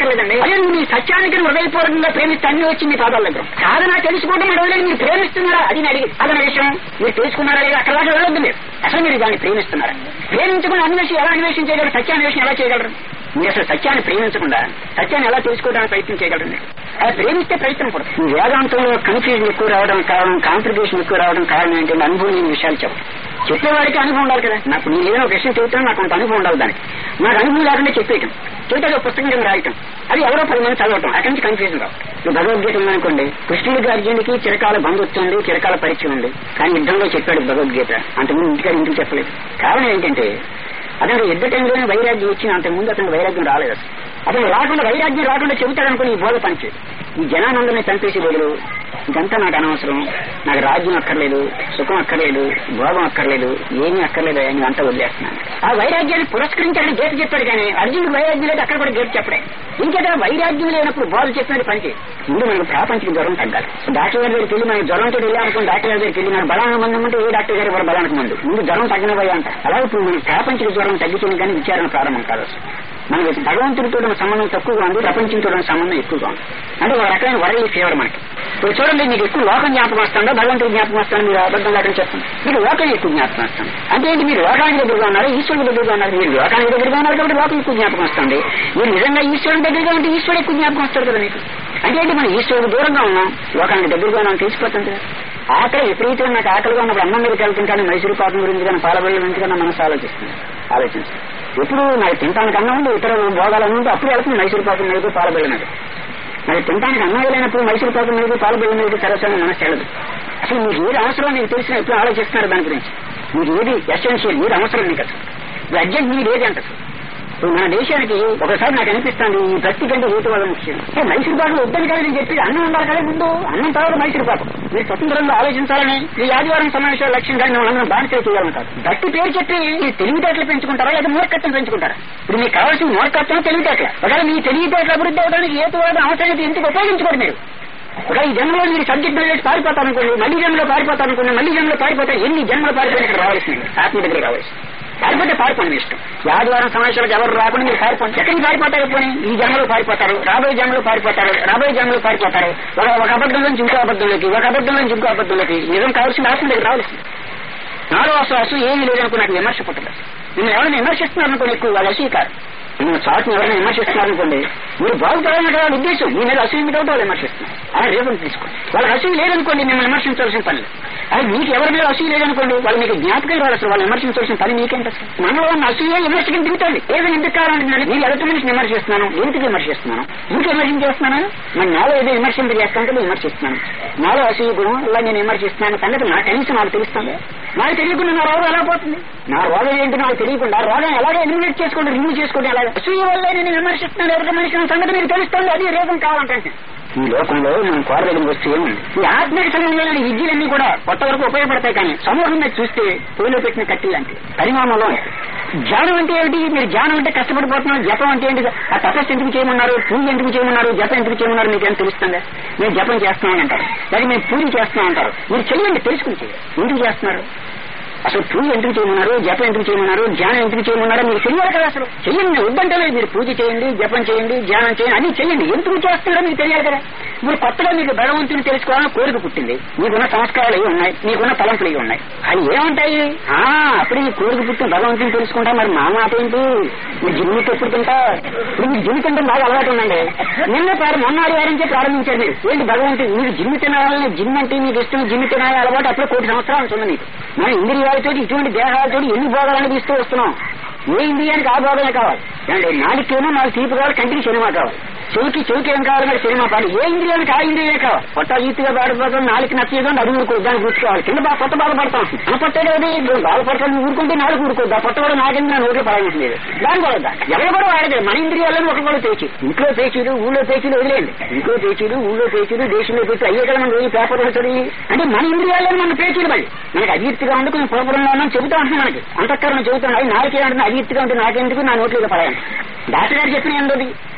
చేయక్కర్లేదండి అదే నువ్వు నీ సత్యానికి హృదయపూర్వకంగా ప్రేమిస్తే అన్ని వచ్చి మీ పాదాల దగ్గర సాధన తెలుసుకోవడం మన వదిలేదు మీరు ప్రేమిస్తున్నారా అది నేను అడిగి అదన విషయం మీరు తెలుసుకున్నారా లేదా అక్కడ దాకా వెళ్ళొద్దు మీరు అసలు మీరు దాన్ని ప్రేమిస్తున్నారా ప్రేమించకుండా అన్వేషణ ఎలా అన్వేషణ చేయగలరు సత్యాన్వేషణ ఎలా చేయగలరు మీరు అసలు సత్యాన్ని ప్రేమించకుండా సత్యాన్ని ఎలా తెలుసుకోవడానికి ప్రయత్నం చేయగలరు మీరు అలా ప్రేమిస్తే ప్రయత్నం పడుతుంది ఈ వేదాంతంలో కన్ఫ్యూజన్ ఎక్కువ రావడం కారణం కాంప్లికేషన్ ఎక్కువ రావడం కారణం ఏంటంటే అనుభవం లేని విషయాలు చెప్పడం చెప్పేవాడికి అనుభవం ఉండాలి కదా నాకు నేను ఏదైనా ఒక విషయం చెబుతాను నాకు కొంత అనుభవం ఉండాలి దానికి నాకు అనుభవం లేకుండా చెప్పేయటం చెబితే ఒక పుస్తకం కింద రాయటం అది ఎవరో పది మంది చదవటం అక్కడి నుంచి కన్ఫ్యూజన్ రావు ఇప్పుడు భగవద్గీత ఉందనుకోండి కృష్ణుడికి అర్జునుడికి చిరకాల బంధుత్వం ఉంది చిరకాల పరిచయం ఉంది కానీ యుద్ధంలో చెప్పాడు భగవద్గీత అంతకుముందు ఇంటికాడ ఇంటికి చెప్పలేదు కారణం ఏంటంటే అతను యుద్ధ టైంలోనే వైరాగ్యం వచ్చిన అంతకుముందు అతను వైరాగ్యం రాలేదు అసలు అతను రాకుండా వైరాగ్యం రాకుండా చెబుతాడనుకుని ఈ బోధ పనిచేయదు ఈ జనానందరినీ చంపేసి బదులు ఇదంతా నాకు అనవసరం నాకు రాజ్యం అక్కర్లేదు సుఖం అక్కర్లేదు భోగం అక్కర్లేదు ఏమీ అక్కర్లేదు అని అంతా వదిలేస్తున్నాను ఆ వైరాగ్యాన్ని పురస్కరించాలని గేట్ చెప్పాడు కానీ అర్జునుడు వైరాగ్యం లేదు అక్కడ కూడా గేట్ చెప్పడే ఇంకేదా వైరాగ్యం లేనప్పుడు బోధ చెప్పినట్టు పనికి ముందు మనకు ప్రాపంచిక జ్వరం తగ్గాలి డాక్టర్ గారి దగ్గరికి వెళ్ళి మనం జ్వరంతో వెళ్ళామనుకుని డాక్టర్ గారి దగ్గరికి వెళ్ళి మన బలానికి మందు ఉంటే ఏ డాక్టర్ గారు కూడా బలానికి మందు ముందు జ్వరం తగ్గినవయ్యా అంట అలా ఇప్పుడు మన ప్రాపంచిక జ్వరం తగ్గిపోయింది కానీ విచారణ ప్రారంభం కాదు అసలు. మనకి భగవంతుడితో ఉన్న సంబంధం తక్కువగా ఉంది ప్రపంచంతో ఉన్న సంబంధం ఎక్కువగా ఉంది అంటే ఒక రకమైన వరల్డ్ ఫీవర్ మనకి ఇప్పుడు చూడండి మీకు ఎక్కువ లోకం జ్ఞాపకం వస్తుందో భగవంతుడి జ్ఞాపకం వస్తాను మీరు అబద్ధం లేకుండా చెప్పండి మీకు లోకం ఎక్కువ జ్ఞాపకం వస్తుంది అంటే ఏంటి మీరు లోకానికి దగ్గరగా ఉన్నారు ఈశ్వరుడి దగ్గరగా ఉన్నారు మీరు లోకానికి దగ్గరగా ఉన్నారు కాబట్టి లోకం ఎక్కువ జ్ఞాపకం వస్తుంది మీరు నిజంగా ఈశ్వరుడి దగ్గరగా ఉంటే ఈశ్వరుడు ఎక్కువ జ్ఞాపకం వస్తాడు కదా మీకు అంటే ఏంటి మనం ఈశ్వరుడు దూరంగా ఉన్నాం లోకానికి దగ్గరగా ఉన్నాం తెలిసిపోతుంది కదా ఆకలి విపరీతంగా నాకు ఆకలిగా ఉన్నప్పుడు అన్నం మీదకి వెళ్తుంటాను మైసూరు పాకం గురించి కానీ పాలబళ్ళ గురించి కానీ మనసు ఆలోచిస్తుంది ఆలోచించి ఎప్పుడు నాకు తినడానికి అన్నం ఉంది ఇతర భోగాలు ఉంటే అప్పుడు వెళ్తుంది మైసూరు పాకం మీద పాలబళ్ళ మీద మరి తినడానికి అన్నం లేనప్పుడు మైసూరు పాకం మీద పాలబళ్ళ మీద సరస్వని మనసు వెళ్ళదు అసలు మీకు ఏది అవసరం మీకు తెలిసిన ఎప్పుడు ఆలోచిస్తున్నారు దాని గురించి మీకు ఏది ఎసెన్షియల్ ఏది అవసరం మీకు అసలు ఈ అర్జెంట్ మీరు ఏది అంటారు ఇప్పుడు మన దేశానికి ఒకసారి నాకు అనిపిస్తుంది ఈ భక్తి కంటే ఊటి వల్ల ముఖ్యం అంటే మైసూరు పాకం వద్దని కదా నేను చెప్పి అన్నం ఉండాలి కదా ముందు అన్నం తర్వాత మైసూరు పాకం మీరు స్వతంత్రంగా ఆలోచించాలని ఈ ఆదివారం సమావేశాల లక్ష్యం కానీ మనం అందరం బానిసే చేయాలని కాదు భక్తి పేరు చెప్పి ఈ తెలివితేటలు పెంచుకుంటారా లేదా మూర్ఖత్వం పెంచుకుంటారా ఇప్పుడు మీకు కావాల్సిన మూర్ఖత్వం తెలివితేటలు ఒకవేళ మీ తెలివితేటలు అభివృద్ధి అవడానికి ఏతువాద అవసరం ఎందుకు ఉపయోగించుకోరు మీరు ఒక ఈ జన్మలో మీరు సబ్జెక్ట్ నాలెడ్జ్ పారిపోతారనుకోండి మళ్ళీ జన్మలో పారిపోతారనుకోండి మళ్ళీ జన్మలో పారిపోతారు ఎన్ని జన్మలు పారిపోయిన ఇక్కడ రావాల్సింది ఆత్మ దగ్గర రావాల్సింది పారిపోతే పారిపోండి మీ ఇష్టం ఈ ఆదివారం సమావేశాలకు ఎవరు రాకుండా మీరు పారిపోండి ఎక్కడికి పారిపోతారు పోనీ ఈ జన్మలో పారిపోతారు రాబోయే జన్మలో పారిపోతారు రాబోయే జన్మలో పారిపోతారు ఒక ఒక అబద్ధం నుంచి ఇంకో అబద్ధంలోకి ఒక అబద్ధం నుంచి ఇంకో అబద్ధంలోకి నిజం కావాల్సిన ఆత్మ దగ్గర రావాల్సింది నాలో అసలు అసలు ఏమీ లేదనుకో నాకు విమర్శ పుట్టదు నేను ఎవరైనా విమర్శిస్తున్నారు అనుకోండి ఎక్కువ వాళ్ళు అసలు కాదు నేను చాటును ఎవరైనా విమర్శిస్తున్నారు అనుకోండి మీరు బాగుపడాలని కదా వాళ్ళ ఉద్దేశం మీ మీద అసూయ మీద ఒకటి వాళ్ళు విమర్శిస్తున్నారు అలా రేపటి తీసుకోండి వాళ్ళకి అసూయ లేదనుకోండి మిమ్మల్ని విమర్శించాల్సిన పని లేదు అది మీకు ఎవరి మీద అసూయ లేదనుకోండి వాళ్ళు మీకు జ్ఞాపకం రావాలి అసలు వాళ్ళు విమర్శించాల్సిన పని మీకేంటి అసలు మనలో ఉన్న అసూయ విమర్శకి దిగుతుంది ఏదో ఎందుకు కావాలంటున్నాను నేను ఎదుటి మనిషిని విమర్శిస్తున్నాను ఎందుకు విమర్శిస్తున్నాను ఎందుకు విమర్శించేస్తున్నాను మరి నాలో ఏదో విమర్శింప చేస్తానంటే విమర్శిస్తున్నాను నాలో అసూయ గుణం వల్ల నేను విమర్శిస్తున్నాను సంగతి నాకు కనీసం నాకు తెలుస్తుంది నాకు తెలియకుండా నా రోగం ఎలా పోతుంది నా రోగం ఏంటి నాకు తెలియకుండా రోగం ఎలాగో ఎలిమినేట్ చేసుకోండి రిమూవ్ చేసుకోండి అలాగే అసూయ వల్ల నేను విమర్శిస్తున్నాను ఎదుటి మనిషిని సంగతి మీకు తెలుస్తుంది అది రేపం కావాలంటే ఈ లోకంలో మనం కోరదగిన వస్తువు ఏముంది ఈ ఆత్మీయ సంబంధమైన విద్యలన్నీ కూడా కొత్త వరకు ఉపయోగపడతాయి కానీ సమూహంగా చూస్తే పూలు పెట్టిన కట్టి లాంటి పరిమాణంలో ధ్యానం అంటే ఏమిటి మీరు ధ్యానం అంటే కష్టపడిపోతున్నారు జపం అంటే ఏంటి ఆ తపస్సు ఎందుకు చేయమన్నారు పూజ ఎందుకు చేయమన్నారు జపం ఎందుకు చేయమన్నారు మీకు ఏం తెలుస్తుందా మేము జపం చేస్తున్నామని అంటారు లేదా మేము పూజ చేస్తున్నాం అంటారు మీరు చెయ్యండి తెలుసుకుని చేయండి ఎందుకు చేస్తున్నారు అసలు పూజ ఎందుకు చేయమన్నారు జపం ఎందుకు చేయమన్నారు ధ్యానం ఎందుకు చేయమన్నారో మీకు తెలియాలి కదా అసలు చెయ్యండి వద్దంటలేదు మీరు పూజ చేయండి జపం చేయండి ధ్యానం చేయండి అన్ని చెయ్యండి ఎందుకు చేస్తున్నారో మీకు తెలియాలి కదా ఇప్పుడు కొత్తగా మీకు భగవంతుని తెలుసుకోవాలని కోరిక పుట్టింది మీకున్న సంస్కారాలు ఇవి ఉన్నాయి మీకున్న తలంపులు ఇవి ఉన్నాయి అవి ఏముంటాయి ఆ అప్పుడు ఈ కోరిక పుట్టిన భగవంతుని తెలుసుకుంటా మరి మా మాట ఏంటి మీరు జిమ్మికి ఎప్పుడు తింటా ఇప్పుడు మీకు జిమ్మి తింటాం బాగా అలవాటు ఉందండి నిన్న ప్రారం మొన్న ఆదివారించే ప్రారంభించారు మీరు ఏంటి భగవంతుడు మీరు జిమ్మి తినాలని జిమ్ అంటే మీకు ఇష్టం జిమ్మి తినాలి అలవాటు అప్పుడే కోటి సంవత్సరాలు ఉంటుంది మీకు మన ఇంద్రియాలతో ఇటువంటి దేహాలతో ఎన్ని భోగాలను తీస్తూ వస్తున్నాం ఏ ఇంద్రియానికి ఆ భోగమే కావాలి అంటే నాలుకేమో నాలుగు తీపి కావాలి కంటికి సినిమా కావాలి చెవికి చెవికి ఏం కావాలి మరి సినిమా పాడు ఏ ఇంద్రియానికి ఆ ఇంద్రియమే కావాలి పొట్ట ఈతిగా బాధపడతాం నాలుగు నచ్చేదో అది ఊరుకోదు దాన్ని గుర్తుకోవాలి కింద బా పొట్ట బాధపడతాం ఆ పొట్టేది బాధపడతాను ఊరుకుంటే నాలుగు ఊరుకోద్దు ఆ పొట్ట కూడా నాకెందు నా నోట్లో పడలేదు దాని కూడా వద్దా. ఎవరు కూడా వాడదు మన ఇంద్రియాలను ఒక కూడా పేచి ఇంట్లో పేచీలు ఊళ్ళో పేచీలు వదిలేయండి ఇంట్లో పేచీలు ఊళ్ళో పేచీలు దేశంలో పేచీలు అయ్యే కదా మనం రోజు పేపర్ చదివి అంటే మన ఇంద్రియాలను మన పేచీలు మళ్ళీ మనకి అజీర్తిగా ఉంది కొంచెం పురపురంగా ఉన్నాం చెబుతా ఉంటుంది మనకి అంతఃకరణ చెబుతాం అది నాలుగే ఉంటుంది అజీర్తిగా ఉంటే నాకెందుకు నా నోట్లో పడాలి డాక్టర్ గారు చెప్పిన ఏంటది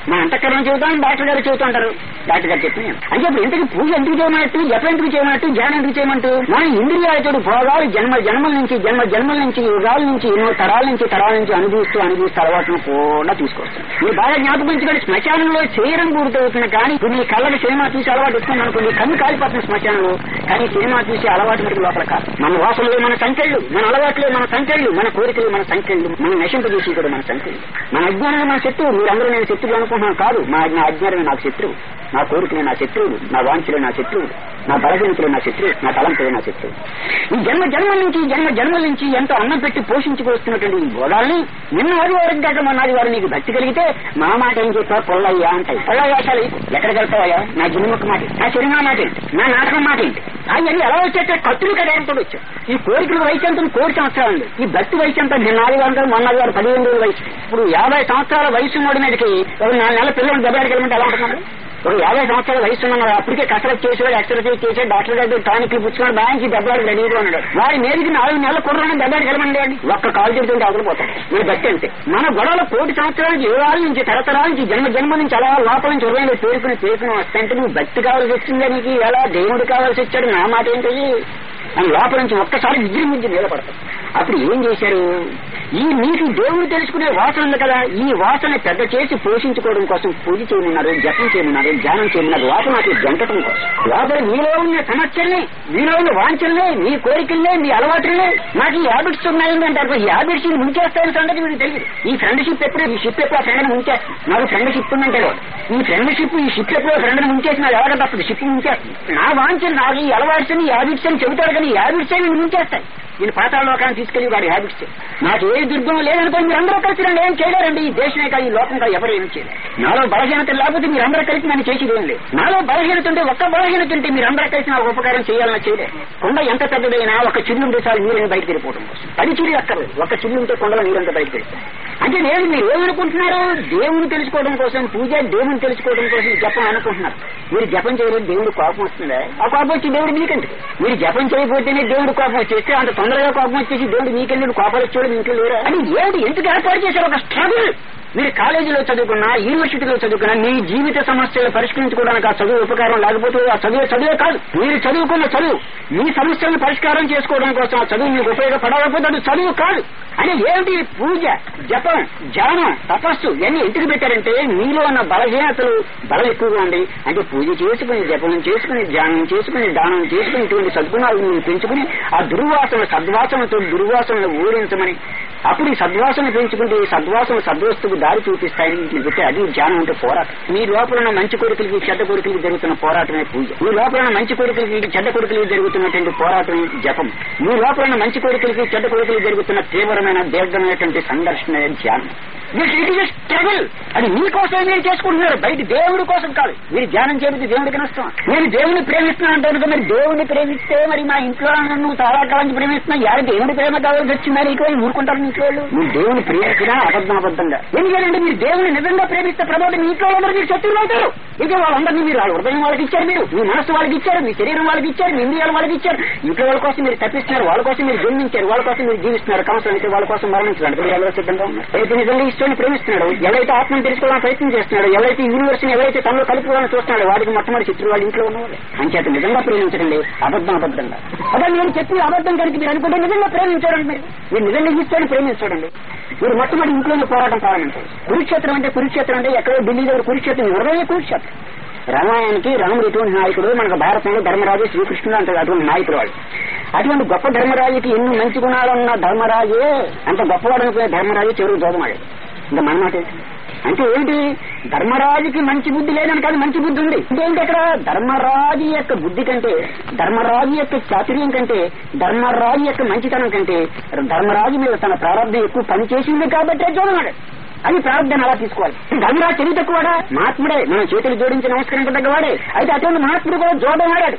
మా అంతఃకరణ చెబుతాం డాక్టర్ గారు చెబుతూ ఉంటారు డాక్టర్ గారు చెప్పి అంటే ఇప్పుడు ఇంతకు పూజ ఎందుకు చేయమన్నట్టు జపం ఎందుకు చేయమన్నట్టు ధ్యానం ఎందుకు చేయమంటూ మన ఇంద్రియాలతో భోగాలు జన్మ జన్మల నుంచి జన్మ జన్మల నుంచి యుగాల నుంచి ఎన్నో తరాల నుంచి తరాల నుంచి అనుభవిస్తూ అనుభవిస్తూ అలవాటును కూడా తీసుకొస్తాం మీరు బాగా జ్ఞాపకించుకోండి శ్మశానంలో చేయడం పూర్తవుతుంది కానీ ఇప్పుడు నీ కళ్ళకి సినిమా చూసి అలవాటు ఇస్తుంది అనుకోండి కన్ను కాలిపోతుంది శ్మశానంలో కానీ సినిమా చూసి అలవాటు మనకి లోపల కాదు మన వాసనలే మన సంఖ్యలు మన అలవాట్లే మన సంఖ్యలు మన కోరికలు మన సంఖ్యలు మన నశింపజేసి కూడా మన సంఖ్యలు మన అజ్ఞానమే మన శత్రువు మీరందరూ నేను శత్రువు అనుకుంటున్నాను కాదు మా నా అజ్ఞానమే నాకు శత్రువు నా కోరికలే నా శత్రువులు నా వాంఛలే నా శత్రువులు నా బలహీనతలే నా శత్రువు నా తలంపులే నా శత్రువు ఈ జన్మ జన్మల నుంచి జన్మ జన్మల నుంచి ఎంతో అన్నం పెట్టి పోషించుకొస్తున్నటువంటి ఈ భోగాల్ని నిన్న ఆదివారం కాక మొన్న ఆదివారం నీకు భక్తి కలిగితే మా మాట ఏం చెప్పావు పొల్లయ్యా అంటాయి పొల్లయ్యాశాలు ఎక్కడికి వెళ్తావయ్యా నా జిన్ముఖ మాట ఏంటి? నా సినిమా మాట ఏంటి నా నాటకం మాట ఏంటి అవన్నీ ఎలా వచ్చేస్తే కత్తులు కదేంతో వచ్చాయి ఈ కోరికల వయసు ఎంత కోటి సంవత్సరాలు ఉంది ఈ భక్తి వయసు ఎంత నిన్న ఆదివారం కాదు మొన్న ఆదివారం పదిహేను రోజుల వయసు ఇప్పుడు యాభై సంవత్సరాల వయసు ఉన్నోడి మీదకి ఒక నాలుగు నెలల పిల్లలు దెబ్బలాడికి వెళ్ళమంటే ఎలా ఉంటున్నారు ఒక యాభై సంవత్సరాల వయసు ఉన్న అప్పటికే కసరత్ చేసేవాడు ఎక్సర్సైజ్ చేసే డాక్టర్ దగ్గర టానిక్లు పుచ్చుకుని బ్యాంకి దెబ్బలాడి రెడీగా ఉన్నాడు వారి మీదకి నాలుగు నెలల కుర్రాన్ని దెబ్బలాడి వెళ్ళమండి ఒక్క కాలు చెబుతుంటే అవసరపోతాడు మీరు బట్టి అంతే మన గొడవలు కోటి సంవత్సరాలకి యుగాల నుంచి తరతరాల నుంచి జన్మ జన్మ నుంచి అలా లోపల నుంచి హృదయంలో పేరుకుని పేరుకుని వస్తాయంటే నువ్వు భక్తి కావాల్సి వచ్చిందా నీకు ఎలా దేవుడు కావాల్సి వచ్చాడు నా మాట ఏంటి అని లోపల నుంచి ఒక్కసారి విజృంభించి నిలబడతాం అప్పుడు ఏం చేశారు ఈ మీకు దేవుడు తెలుసుకునే వాసన ఉంది కదా ఈ వాసన పెద్ద చేసి పోషించుకోవడం కోసం పూజ చేయమన్నారు జపం చేయమన్నారు ధ్యానం చేయమన్నారు వాసన అట్లా గంటడం కోసం లోపల మీలో ఉన్న సమస్యల్ని మీలో ఉన్న వాంఛల్ని మీ కోరికల్ని మీ అలవాట్లని నాకు ఈ హ్యాబిట్స్ ఉన్నాయండి అంటారు ఈ హ్యాబిట్స్ ని ముంచేస్తాయని సంగతి మీకు తెలియదు ఈ ఫ్రెండ్షిప్ ఎప్పుడు ఈ షిప్ ఎప్పుడు ఆ ఫ్రెండ్ ముంచేస్తుంది నాకు ఫ్రెండ్షిప్ ఉందంటే వాడు. ఈ ఫ్రెండ్షిప్ ఈ షిప్ ఎప్పుడు ఫ్రెండ్ ముంచేసిన ఎవరికి తప్పదు షిప్ ముంచేస్తుంది నా వాంఛలు నాకు ఈ అలవాట్స్ ఈ హ్యాబిట్స్ అని చెబుతాడు కానీ ఈ హ్యాబిట్స్ అని ముంచేస్తాయి నేను పాతాళ లోకాన్ని తీసుకెళ్లి వాడి హ్యాబిట్స్ నాకు ఏ దుర్గం లేదనుకోండి మీరు అందరూ కలిసి నన్ను ఏం చేయలేరండి ఈ దేశమే కాదు ఈ లోకం కాదు ఎవరు ఏం చేయలేరు నాలో బలహీనత లేకపోతే మీరు అందరూ కలిసి నన్ను చేసేది ఏం లేదు నాలో బలహీనత ఉంటే ఒక్క బలహీనత ఉంటే మీరు అందరూ కలిసి నాకు ఉపకారం చేయాలని చేయలేదు కొండ ఎంత పెద్దదైనా ఒక చిల్లు ఉంటే చాలు నీళ్ళని బయటకు వెళ్ళిపోవడం కోసం పది చిల్లు అక్కర్లేదు ఒక చిల్లు ఉంటే కొండలో నీరంతా బయటకు వెళ్తాయి అంటే నేను మీరు ఏమనుకుంటున్నారు దేవుని తెలుసుకోవడం కోసం పూజ దేవుని తెలుసుకోవడం కోసం జపం అనుకుంటున్నారు మీరు జపం చేయలేదు దేవుడు కోపం వస్తుందా ఆ కోపం వచ్చి దేవుడు మీకెందుకు మీరు జపం చేయకపోతేనే దేవుడు కోపం వచ్చేస్తే అంత తొందరగా కోపం వచ్చేసి దేవుడు మీకెందుకు కోపాలు వచ్చాడు మీ ఇంట్లో లేరా అని ఏమిటి ఎందుకు ఏర్పాటు చేశారు ఒక స్ట్రగుల్ మీరు కాలేజీలో చదువుకున్నా యూనివర్సిటీలో చదువుకున్నా మీ జీవిత సమస్యలు పరిష్కరించుకోవడానికి ఆ చదువు ఉపకారం లేకపోతే ఆ చదువు చదువే కాదు మీరు చదువుకున్న చదువు మీ సమస్యలను పరిష్కారం చేసుకోవడం కోసం ఆ చదువు మీకు ఉపయోగపడకపోతే అది చదువు కాదు అని ఏమిటి పూజ జపం ధ్యానం తపస్సు ఇవన్నీ ఎందుకు పెట్టారంటే మీలో ఉన్న బలహీనతలు బలం ఎక్కువగా ఉంది అంటే పూజ చేసుకుని జపం చేసుకుని ధ్యానం చేసుకుని దానం చేసుకుని ఇటువంటి సద్గుణాలు మీరు పెంచుకుని ఆ దుర్వాసన సద్వాసనతో దుర్వాసనను ఓడించమని అప్పుడు ఈ సద్వాసన పెంచుకుంటే ఈ సద్వాసన సద్వస్తుకు దారి చూపిస్తాయని వీటిని పెట్టి అది ధ్యానం అంటే పోరాటం మీ లోపల ఉన్న మంచి కోరికలకి చెడ్డ కోరికలకి జరుగుతున్న పోరాటమే పూజ మీ లోపల ఉన్న మంచి కోరికలకి చెడ్డ కోరికలకి జరుగుతున్నటువంటి పోరాటం జపం మీ లోపల ఉన్న మంచి కోరికలకి చెడ్డ కోరికలకి జరుగుతున్న తీవ్రమైన దీర్ఘమైనటువంటి సంఘర్షణ ధ్యానం స్ట్రగుల్ అది మీకోసమే మీరు చేసుకుంటున్నారు బయట దేవుడి కోసం కాదు మీరు ధ్యానం చేపితే దేవుడికి నష్టం నేను దేవుని ప్రేమిస్తున్నాను అంటే కనుక మరి దేవుడిని ప్రేమిస్తే మరి మా ఇంట్లో నువ్వు చాలా కాలం ప్రేమిస్తున్నా యాడ దేవుడి ప్రేమ కావాల్సి వచ్చిందా నీకు అని ఊరుకుంటారు ఇంట్లో వాళ్ళు మీరు దేవుని ప్రేమించినా అబద్ధం అబద్ధంగా ఎందుకంటే మీరు దేవుని నిజంగా ప్రేమిస్తే ప్రభావం మీ ఇంట్లో వాళ్ళందరూ మీరు శత్రువులు అవుతారు ఇక వాళ్ళందరినీ మీరు వాళ్ళ హృదయం వాళ్ళకి ఇచ్చారు మీరు మీ మనసు వాళ్ళకి ఇచ్చారు మీ శరీరం వాళ్ళకి ఇచ్చారు మీ ఇంద్రియాలు వాళ్ళకి ఇచ్చారు ఇంట్లో వాళ్ళ కోసం మీరు తప్పిస్తున్నారు వాళ్ళ కోసం మీరు జన్మించారు వాళ్ళ కోసం మీరు జీవిస్తున్నారు కవసరం అయితే వాళ్ళ కోసం మరణించడానికి మీరు ఎవరో సిద్ధంగా ఉన్నారు అయితే నిజంగా ఇష్టం ప్రేమిస్తున్నాడు ఎవరైతే ఆత్మను తెలుసుకోవాలని ప్రయత్నం చేస్తున్నాడు ఎవరైతే యూనివర్స్ ఎవరైతే తనలో కలుపుకోవాలని చూస్తున్నాడు వాడికి మొట్టమొదటి శత్రువు వాళ్ళ ఇంట్లో ఉన్నవాడు అంచేత నిజంగా ప్రేమించడండి అబద్ధం అబద్ధంగా అదే నేను చెప్పి అబద్ధం కనుక మీరు అనుకుంటే నిజంగా ప్రేమించడండి మీరు మీరు నిజంగా ఇస్తాడు ప్రేమించడండి మీరు మొట్టమొదటి ఇంట్లోనే పోరాటం ప్రారంభించారు కురుక్షేత్రం అంటే కురుక్షేత్రం అంటే ఎక్కడో ఢిల్లీ దగ్గర కురుక్షేత్రం హృదయ కురుక్షేత్రం రామాయణానికి రాముడు ఎటువంటి నాయకుడు మనకు భారతంలో ధర్మరాజు శ్రీకృష్ణుడు అంటే అటువంటి నాయకుడు వాడు అటువంటి గొప్ప ధర్మరాజుకి ఎన్ని మంచి గుణాలున్న ధర్మరాజే అంత గొప్పవాడు అనుకునే ధర్మరాజు చెరువు దోదమాడు ఇంకా మన మాట ఏంటి? అంటే ఏంటి ధర్మరాజుకి మంచి బుద్ధి లేదని కాదు మంచి బుద్ధి ఉంది అంటే ఏంటి అక్కడ ధర్మరాజు యొక్క బుద్ధి కంటే ధర్మరాజు యొక్క చాతుర్యం కంటే ధర్మరాజు యొక్క మంచితనం కంటే ధర్మరాజు మీద తన ప్రారంభం ఎక్కువ పని చేసింది కాబట్టే చూడమాడు అది ప్రారంభాన్ని అలా తీసుకోవాలి ధర్మరాజు తెలివి తక్కువడా మహాత్ముడే మనం చేతులు జోడించి నమస్కరించదగ్గవాడే అయితే అటువంటి మహాత్ముడు కూడా జోడమాడాడు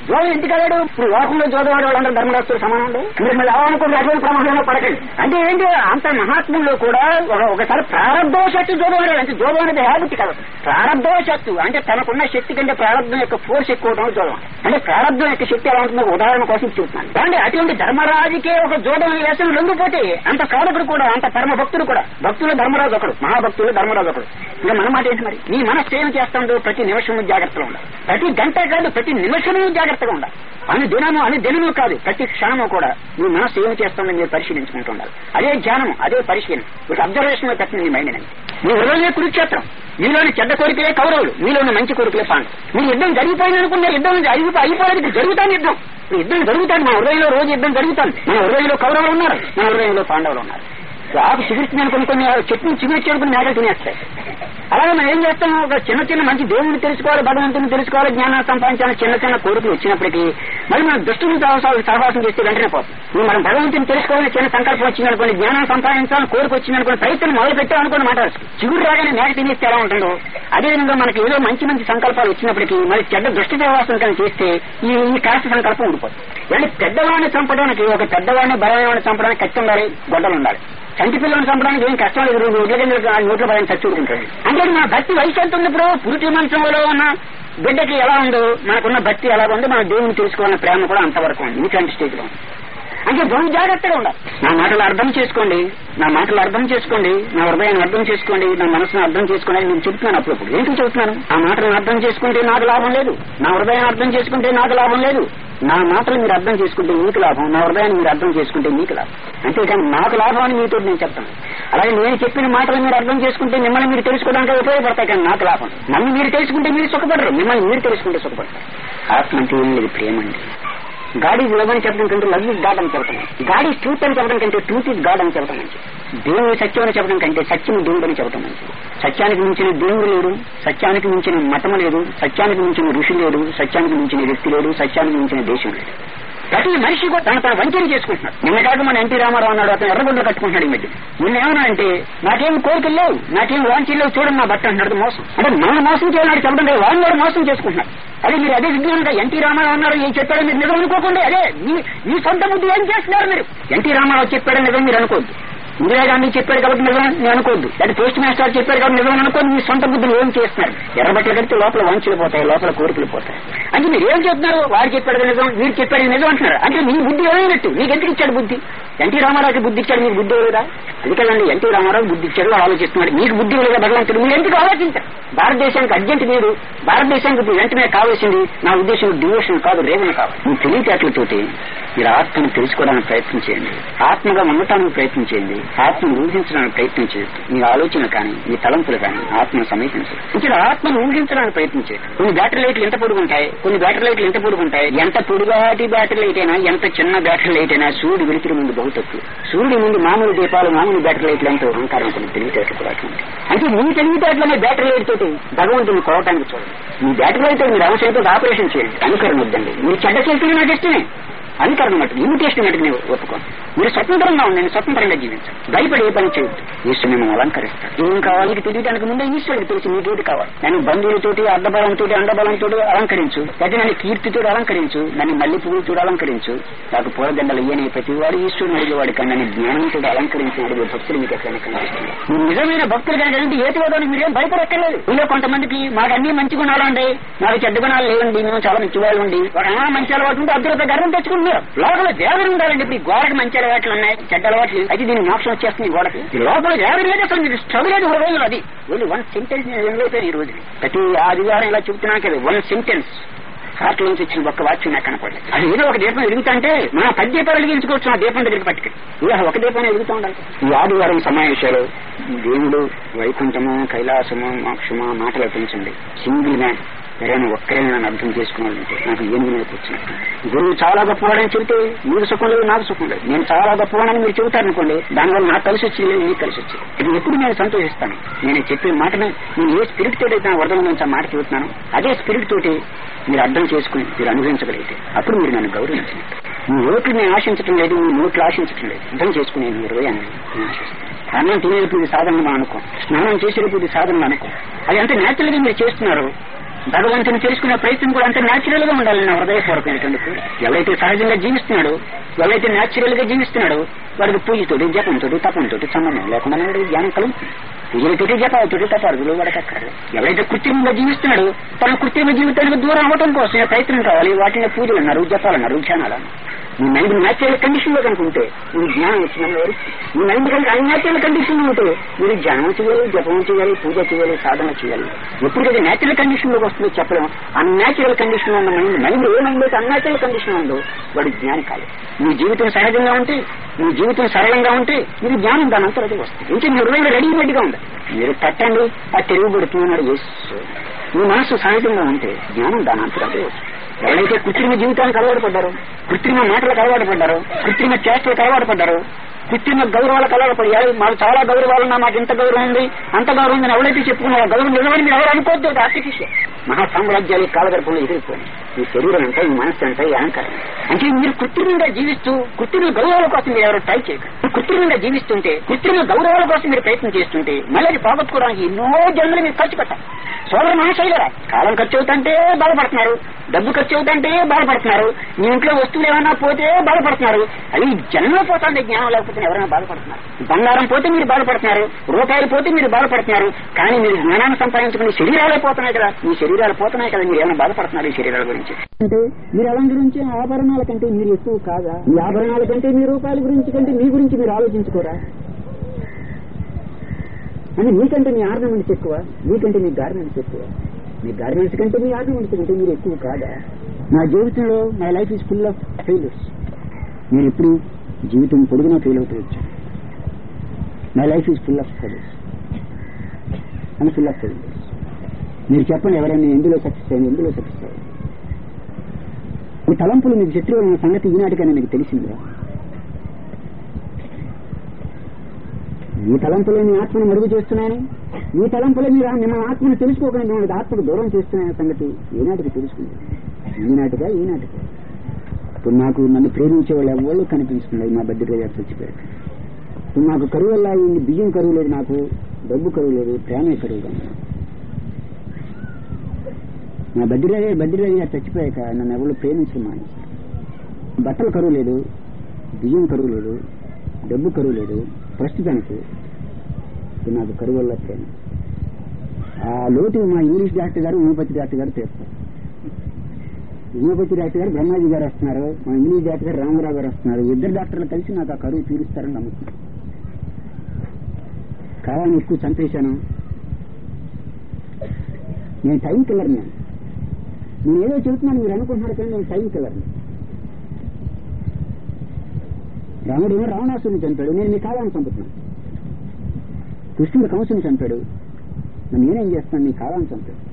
జోదం ఎందుకు వెళ్ళాడు ఇప్పుడు లోకంలో జోదం ఆడే వాళ్ళందరూ ధర్మరాస్తులు సమానం అండి మీరు మళ్ళీ అనుకున్న అటువంటి ప్రమాదంలో పడకండి అంటే ఏంటి అంత మహాత్ముల్లో కూడా ఒక- ఒకసారి ప్రారంభవశక్తి జోదం ఆడాడు అంటే జోదం అనేది హ్యాబిట్ కాదు ప్రారంభవశక్తి అంటే తనకున్న శక్తి కంటే ప్రారంభం యొక్క ఫోర్స్ ఎక్కువ అవడం జోదం అంటే ప్రారంభం యొక్క శక్తి ఎలా ఉంటుందో ఒక ఉదాహరణ కోసం చెప్తున్నాను అంటే అటువంటి ధర్మరాజుకే ఒక జోదం వేసిన లొంగిపోతే అంత సాధకుడు కూడా అంత పరమ భక్తుడు కూడా భక్తులు ధర్మరాజు ఒకడు మహాభక్తులు ధర్మరాజు ఒకడు ఇంకా మన మాట ఏంటి మరి నీ మనస్సు ఏం చేస్తుందో ప్రతి నిమిషము జాగ్రత్తగా ఉండాలి ప్రతి గంట కాదు ప్రతి నిమిషము జాగ్రత్తగా ఉండాలి అని దినము అని దినము కాదు ప్రతి క్షణము కూడా నీ మనస్సు ఏమి చేస్తుందో మీరు పరిశీలించుకుంటూ ఉండాలి అదే ధ్యానం అదే పరిశీలన ఒక అబ్జర్వేషన్ లో పెట్టింది మీ మైండ్ అని మీ హృదయమే కురుక్షేత్రం మీలోని చెడ్డ కోరికలే కౌరవులు మీలోని మంచి కోరికలే పాండవులు మీరు యుద్ధం జరిగిపోయింది అనుకున్న యుద్ధం అయిపో అయిపోలేదు జరుగుతాను యుద్ధం ఈ యుద్ధం జరుగుతాను మన హృదయంలో రోజు యుద్ధం జరుగుతాను మన హృదయంలో కౌరవులు ఉన్నారు మన హృదయంలో పాండవులు ఉన్నారు ఆకు చిగురుతుంది కొన్ని కొన్ని చెట్టుని చిగురిచ్చేది కొన్ని మేకలు తినేస్తాయి అలాగే మనం ఏం చేస్తాం ఒక చిన్న చిన్న మంచి దేవుడిని తెలుసుకోవాలి భగవంతుని తెలుసుకోవాలి జ్ఞానం సంపాదించాలని చిన్న చిన్న కోరికలు వచ్చినప్పటికీ మరి మనం దుష్టుని సహవాసం సహవాసం చేస్తే వెంటనే పోతాం ఇప్పుడు మనం భగవంతుని తెలుసుకోవాలని చిన్న సంకల్పం వచ్చిందనుకోండి జ్ఞానం సంపాదించాలని కోరిక వచ్చిందనుకోండి ప్రయత్నం మొదలు పెట్టామనుకోండి మాట్లాడు చిగురు రాగానే మేక తినేస్తే ఎలా ఉంటుందో అదేవిధంగా మనకి ఏదో మంచి మంచి సంకల్పాలు వచ్చినప్పటికీ మరి చెడ్డ దుష్ట సహవాసం కానీ చేస్తే ఈ ఈ కాస్త సంకల్పం ఉండిపోతుంది అంటే పెద్దవాడిని చంపడానికి ఒక పెద్దవాడిని బలమైన చంపడానికి కత్తి ఉండాలి గొడ్డలు ఉండాలి చంటి పిల్లలను చంపడానికి ఏం కష్టం లేదు రెండు ఒడ్ల కింద నోట్లో పడిన చచ్చుకుంటాడు అంటే మన భక్తి వయసు ఎంత ఉంది ఇప్పుడు పురుటి మంచంలో ఉన్న బిడ్డకి ఎలా ఉందో మనకున్న భక్తి ఎలా ఉందో మన దేవుని తెలుసుకోవాలన్న ప్రేమ కూడా అంతవరకు ఉంది ఇట్లాంటి స్టేజ్ లో ఉంది. అంటే బహు జాగ్రత్తగా ఉండాలి నా మాటలు అర్థం చేసుకోండి నా మాటలు అర్థం చేసుకోండి నా హృదయాన్ని అర్థం చేసుకోండి నా మనసును అర్థం చేసుకోండి అని నేను చెప్తున్నాను అప్పుడప్పుడు ఏంటి చెబుతున్నాను ఆ మాటలను అర్థం చేసుకుంటే నాకు లాభం లేదు నా హృదయాన్ని అర్థం చేసుకుంటే నాకు లాభం లేదు నా మాటలు మీరు అర్థం చేసుకుంటే మీకు లాభం నా హృదయాన్ని మీరు అర్థం చేసుకుంటే మీకు లాభం అంతేకాని నాకు లాభం అని మీతో నేను చెప్తాను అలాగే నేను చెప్పిన మాటలు మీరు అర్థం చేసుకుంటే మిమ్మల్ని మీరు తెలుసుకోవడానికి ఉపయోగపడతాయి కానీ నాకు లాభం నన్ను మీరు తెలుసుకుంటే మీరు సుఖపడరు మిమ్మల్ని మీరు తెలుసుకుంటే సుఖపడతారు ఆత్మ అంటే ఏం లేదు ప్రేమ అండి గాడ్ ఈజ్ లవ్ అని చెప్పడం కంటే లవ్ ఇస్ గాడ్ అని చెప్పడం గాడ్ ఈజ్ ట్రూత్ అని చెప్పడం కంటే ట్రూత్ ఇస్ గాడ్ అని చెప్పడం మంచి దేవుని సత్యం అని చెప్పడం కంటే సత్యం దేవుడు అని చెప్పడం మంచి సత్యానికి మించిన దేవుడు లేడు సత్యానికి మించిన మతం లేదు సత్యానికి మించిన ఋషి లేడు సత్యానికి మించిన వ్యక్తి లేడు సత్యానికి మించిన దేశం లేదు ప్రతి మనిషి కూడా తన తన వంచన చేసుకుంటున్నాడు నిన్న కాక మన ఎన్టీ రామారావు అన్నాడు అతను ఎర్రగుండ కట్టుకుంటున్నాడు ఈ మధ్య నిన్న ఏమన్నా అంటే నాకేం కోరికలు లేవు నాకేం వాంఛలు లేవు చూడండి నా బట్ట అంటున్నాడు మోసం అంటే మన మోసం చేయాలని చెప్పడం లేదు వాళ్ళు కూడా మోసం చేసుకుంటున్నారు అదే మీరు అదే విజ్ఞానంగా ఎన్టీ రామారావు అన్నారు ఏం చెప్పాడో మీరు నిజం అనుకోకుండా అదే మీ మీ సొంత బుద్ధి ఏం చేస్తున్నారు మీరు ఎన్టీ రామారావు చెప్పాడో నిజం మీరు అనుకోవద్దు ఇందిరాగాంధీ చెప్పాడు కాబట్టి నిజం నేను అనుకోవద్దు లేదా పోస్ట్ మాస్టర్ చెప్పాడు కాబట్టి నిజం అనుకోని మీ సొంత బుద్ధిని ఏం చేస్తున్నారు ఎర్రబట్టలు కడితే లోపల వంచులు పోతాయి లోపల కోరికలు పోతాయి అంటే మీరు ఏం చెప్తున్నారు వాడు చెప్పాడు నిజం వీడు చెప్పాడు నిజం అంటున్నారు అంటే మీ బుద్ధి ఏమైనట్టు మీకు ఎందుకు ఇచ్చాడు బుద్ధి ఎన్టీ రామారావుకి బుద్ధి ఇచ్చాడు మీకు బుద్ధి లేదా అది కదండి ఎన్టీ రామారావు బుద్ధి ఇచ్చాడు ఆలోచిస్తున్నాడు మీకు బుద్ధి లేదా భగవంతుడు మీరు ఎందుకు ఆలోచించారు భారతదేశానికి అర్జెంట్ మీరు భారతదేశానికి ఇప్పుడు వెంటనే కావాల్సింది నా ఉద్దేశం డివోషన్ కాదు రేవణ కాదు మీ తెలివితేటలతోటి మీరు ఆత్మను తెలుసుకోవడానికి ప్రయత్నం చేయండి ఆత్మగా ఉండటానికి ప్రయత్నం చేయండి ఆత్మను ఊహించడానికి ప్రయత్నం చేయొద్దు మీ ఆలోచన కానీ మీ తలంపులు కానీ ఆత్మను సమీపించదు ఇక్కడ ఆత్మను ఊహించడానికి ప్రయత్నం చేయండి కొన్ని బ్యాటరీ లైట్లు ఎంత పొడుగుంటాయి కొన్ని బ్యాటరీ లైట్లు ఎంత పొడుగుంటాయి ఎంత పొడుగాటి బ్యాటరీ లైట్ అయినా ఎంత చిన్న బ్యాటరీ లైట్ అయినా సూర్యుడు వెలుతురు ముందు బహు తక్కువ సూర్యుడి ముందు మామూలు దీపాలు మామూలు బ్యాటరీ లైట్లు ఎంతో అహంకారం కొన్ని తెలివితేటలు కూడా అటువంటి అంటే మీ తెలివితేటలనే బ్యాటరీ లైట్ తోటి భగవంతుని కోవటానికి చూడండి మీ బ్యాటరీ లైట్ మీరు అవసరంతో ఆపరేషన్ చేయండి అనుకరణ వద్దండి మీరు చెడ్డ చేస్తే నాకు ఇష్టమే అనుకరణ మటుకు ఇమిటేషన్ మటుకు నేను ఒప్పుకోను మీరు స్వతంత్రంగా ఉండండి స్వతంత్రంగా జీవించండి భయపడి ఏ పని చేయొద్దు ఈశ్వరుని మిమ్మల్ని అలంకరిస్తాడు ఏం కావాలి నీకు తెలియడానికి ముందే ఈశ్వరుడికి తెలిసి నీకేది కావాలి నన్ను బంధువులతోటి అర్ధబలంతో అండబలంతో అలంకరించు లేదా నన్ను కీర్తితో అలంకరించు నన్ను మల్లె పువ్వులతో అలంకరించు నాకు పూలదండలు ఇయ్యని ప్రతి వాడు ఈశ్వరుని అడిగేవాడు కానీ నన్ను జ్ఞానంతో అలంకరించి అడిగే భక్తులు మీకు ఎక్కడ కనిపిస్తుంది మీరు నిజమైన భక్తులు కనుక ఏంటి ఏతువాదానికి మీరేం భయపడక్కర్లేదు మీలో కొంతమందికి మాకు అన్ని మంచి గుణాలు ఉండే మాకు చెడ్డ గుణాలు లేవండి మేము చాలా మంచి వాళ్ళు ఉండి ఒక ఆ మంచి అలవాటు ఉంటే అద్భుత గర్వం తెచ్చుకుంటున్నారు లోపల దేవుడు ఉండాలండి ఇప్పుడు ఈ గోడకి మంచి అలవాట్లు ఉన్నాయి చెడ్డ అలవాట్లు అయితే దీని మోక్షం వచ్చేస్తుంది ఈ గోడకి ఈ లోపల దేవుడు లేదు అసలు మీరు స్ట్రగుల్ లేదు హృదయంలో అది ఓన్లీ వన్ సెంటెన్స్ నేను వెళ్ళిపోయాను ఈ రోజు ప్రతి ఆదివారం ఇలా చెబుతున్నాను కదా వన్ సెంటెన్స్ హార్ట్ నుంచి వచ్చిన ఒక్క వాక్యం నాకు కనపడలేదు అది ఏదో ఒక దీపం ఎదుగుతుంటే మనం పది దీపాలు వెలిగించుకోవచ్చు ఆ దీపం దగ్గరికి పట్టుకుని ఇలా ఒక దీపం ఎదుగుతూ ఉండాలి ఈ ఆదివారం సమావేశాలు దేవుడు వైకుంఠము కైలాసము మోక్షము మాటలు పెంచండి సింగిల్ మ్యాన్ ఎవరైనా ఒక్కరైనా నన్ను అర్థం చేసుకున్నాడంటే నాకు ఏమి మీద కూర్చున్నట్టు గురువు చాలా గొప్పవాడని చెబితే మీకు సుఖం లేదు నాకు సుఖం లేదు నేను చాలా గొప్పవాడని మీరు చెబుతారనుకోండి దానివల్ల నాకు కలిసి వచ్చి లేదు మీకు కలిసి వచ్చి ఇది ఎప్పుడు నేను సంతోషిస్తాను నేను చెప్పే మాటని నేను ఏ స్పిరిట్ తోటి అయితే నా వరదల నుంచి ఆ మాట చెబుతున్నాను అదే స్పిరిట్ తోటి మీరు అర్థం చేసుకుని మీరు అనుభవించగలిగితే అప్పుడు మీరు నన్ను గౌరవించినట్టు మీ ఓట్లు నేను ఆశించడం లేదు మీ నోట్లు ఆశించడం లేదు అర్థం చేసుకునే మీ హృదయాన్ని నేను ఆశిస్తాను అన్నం తినేటప్పుడు ఇది సాధనగా అనుకో స్నానం చేసేటప్పుడు ఇది సాధనగా అనుకో అది అంత న్యాచురల్ గా మీరు చేస్తున్నారు భగవంతుని తెలుసుకునే ప్రయత్నం కూడా అంత న్యాచురల్ గా ఉండాలి నా హృదయపూర్వకమైనటువంటి కోరిక. ఎవరైతే సహజంగా జీవిస్తున్నాడో ఎవరైతే న్యాచురల్ గా జీవిస్తున్నాడో వాడికి పూజతోటి జపంతోటి తపంతోటి సంబంధం లేకుండా వాడికి జ్ఞానం కలుగుతుంది పూజలతోటి జపాలతోటి తపారులు వాడకక్కర్లేదు ఎవరైతే కృత్రిమంగా జీవిస్తున్నాడో తన కృత్రిమ జీవితానికి దూరం అవ్వటం కోసం ప్రయత్నం కావాలి వాటిని పూజలు అన్నారు జపాలన్నారు ధ్యానాలు అన్నారు మీ మైండ్ న్యాచురల్ కండిషన్ లో కనుక ఉంటే మీరు జ్ఞానం వచ్చిందని ఎవరు మీ మైండ్ కనుక అన్యాచురల్ కండిషన్ లో ఉంటే మీరు జ్ఞానం చేయాలి జపం చేయాలి పూజ చేయాలి సాధన చేయాలి ఎప్పుడైతే న్యాచురల్ కండిషన్ లోకి వస్తుందో చెప్పలేం అన్యాచురల్ కండిషన్ లో ఉన్న మైండ్ మైండ్ ఏ మైండ్ అయితే అన్యాచురల్ కండిషన్ ఉందో వాడు జ్ఞాని కాదు మీ జీవితం సహజంగా ఉంటే మీ జీవితం సరళంగా ఉంటే మీరు జ్ఞానం దాని అంతా అది వస్తుంది ఇంకా మీ హృదయం రెడీమేడ్ గా ఉంది మీరు తట్టండి ఆ తిరుగుబడుతున్నాడు యేసు మీ మనసు సహజంగా ఉంటే జ్ఞానం దాని అంతా అదే వస్తుంది ఎవరైతే కృత్రిమ జీవితానికి అలవాటు పడ్డారో కృత్రిమ మాటలకు అలవాటు పడ్డారో కృత్రిమ చేష్టలకు అలవాటు పడ్డారో కృత్రిమ గౌరవాలకు అలవాటు పడ్డారు మాకు చాలా గౌరవాలు ఉన్నా మాకు ఇంత గౌరవం ఉంది అంత గౌరవం ఉందని ఎవరైతే చెప్పుకున్నారో ఆ గౌరవం నిజమని మీరు ఎవరు అనుకోవద్దు అది ఆర్టిఫిషియల్ మహా సామ్రాజ్యాలు ఈ కాలగర్భంలో ఎదిరిపోయి ఈ శరీరం అంతా ఈ మనస్సు అంతా ఈ అహంకారం అంటే మీరు కృత్రిమంగా జీవిస్తూ కృత్రిమ గౌరవాల కోసం మీరు ఎవరు ట్రై చేయకండి కృత్రిమంగా జీవిస్తుంటే కృత్రిమ గౌరవాల కోసం మీరు ప్రయత్నం చేస్తుంటే మళ్ళీ అది పోగొట్టుకోవడానికి ఎన్నో జన్మలు మీరు ఖర్చు పెట్టాలి సోదర మహాశైలరా కాలం ఖర్చు అవుతుంటే బాధపడుతున్నారు డబ్బు ఖర్చు అవుతుంటే బాధపడుతున్నారు మీ ఇంట్లో వస్తువులు ఏమైనా పోతే బాధపడుతున్నారు అది జన్మ పోతుంది జ్ఞానం లేకపోతే ఎవరైనా బాధపడుతున్నారు బంగారం పోతే మీరు బాధపడుతున్నారు రూపాయలు పోతే మీరు బాధపడుతున్నారు కానీ మీరు జ్ఞానాన్ని సంపాదించుకుని శరీరాలే పోతున్నాయి కదా మీ శరీరాలు పోతున్నాయి కదా మీరు ఏమైనా బాధపడుతున్నారు ఈ శరీరాల గురించి అంటే మీరు అలంకరించే ఆభరణాల కంటే మీరు ఎక్కువ కాదా మీ ఆభరణాల కంటే మీ రూపాయల గురించి కంటే మీ గురించి మీరు ఆలోచించుకోరా అని మీకంటే మీ ఆర్నమెంట్స్ ఎక్కువ మీకంటే మీ గార్మెంట్స్ ఎక్కువ మీ గార్మెంట్స్ కంటే మీ ఆర్నమెంట్స్ కంటే మీరు ఎక్కువ కాదా నా జీవితంలో my life is full of failures నేను ఎప్పుడు జీవితం పొడుగునా ఫెయిల్ అవుతూ వచ్చాను my life is full of failures అని ఫుల్ ఆఫ్ ఫెయిల్యూర్స్ మీరు చెప్పండి ఎవరైనా ఎందులో సక్సెస్ అయ్యింది ఎందులో సక్సెస్ అయ్యింది మీ తలంపులు మీకు శత్రువు అనే సంగతి ఈనాటికైనా మీకు తెలిసిందా మీ తలంపులే మీ ఆత్మను మరుగు చేస్తున్నాయని మీ తలంపులే మీరు మిమ్మల్ని ఆత్మను తెలుసుకోకుండా మిమ్మల్ని ఆత్మకు దూరం చేస్తున్నాయనే సంగతి ఏనాటికి తెలుసుకుంది ఈనాటిగా ఈనాటిగా ఇప్పుడు నాకు నన్ను ప్రేమించే వాళ్ళు ఎవరు కనిపిస్తున్నారు మా బద్దె గారు చచ్చిపోయారు ఇప్పుడు నాకు కరువు వల్ల ఈ బియ్యం కరువు లేదు నాకు డబ్బు కరువు లేదు ప్రేమే కరువు కానీ నా బద్రిరాజు బద్రిరాజు గారు చచ్చిపోయాక నన్ను ఎవరు ప్రేమించడం మానేశారు బట్టలు కరువు లేదు బియ్యం కరువు లేదు డబ్బు కరువు లేదు ప్రస్తుతానికి ఇది నాకు కరువు వల్ల ప్రేమ ఆ లోటు మా ఇంగ్లీష్ డాక్టర్ గారు హోమియోపతి డాక్టర్ గారు తీస్తారు హోమియోపతి డాక్టర్ గారు బ్రహ్మాజీ గారు వస్తున్నారు మా ఇంగ్లీష్ డాక్టర్ గారు రామారావు గారు వస్తున్నారు ఇద్దరు డాక్టర్లు కలిసి నాకు ఆ కరువు తీరుస్తారని నమ్ముతున్నాను కావాలని ఎక్కువ చంపేశాను నేను టైం కిల్లర్ నేను నేను ఏదో చెబుతున్నాను మీరు అనుకుంటున్నారు కానీ నేను టైం కిల్లర్ని రాముడు ఏమో రావణాసుని చంపాడు నేను మీ కాలాన్ని చంపుతున్నాను కృష్ణుడు కంసుని చంపాడు మరి నేనేం చేస్తాను నీ కాలాన్ని చంపాడు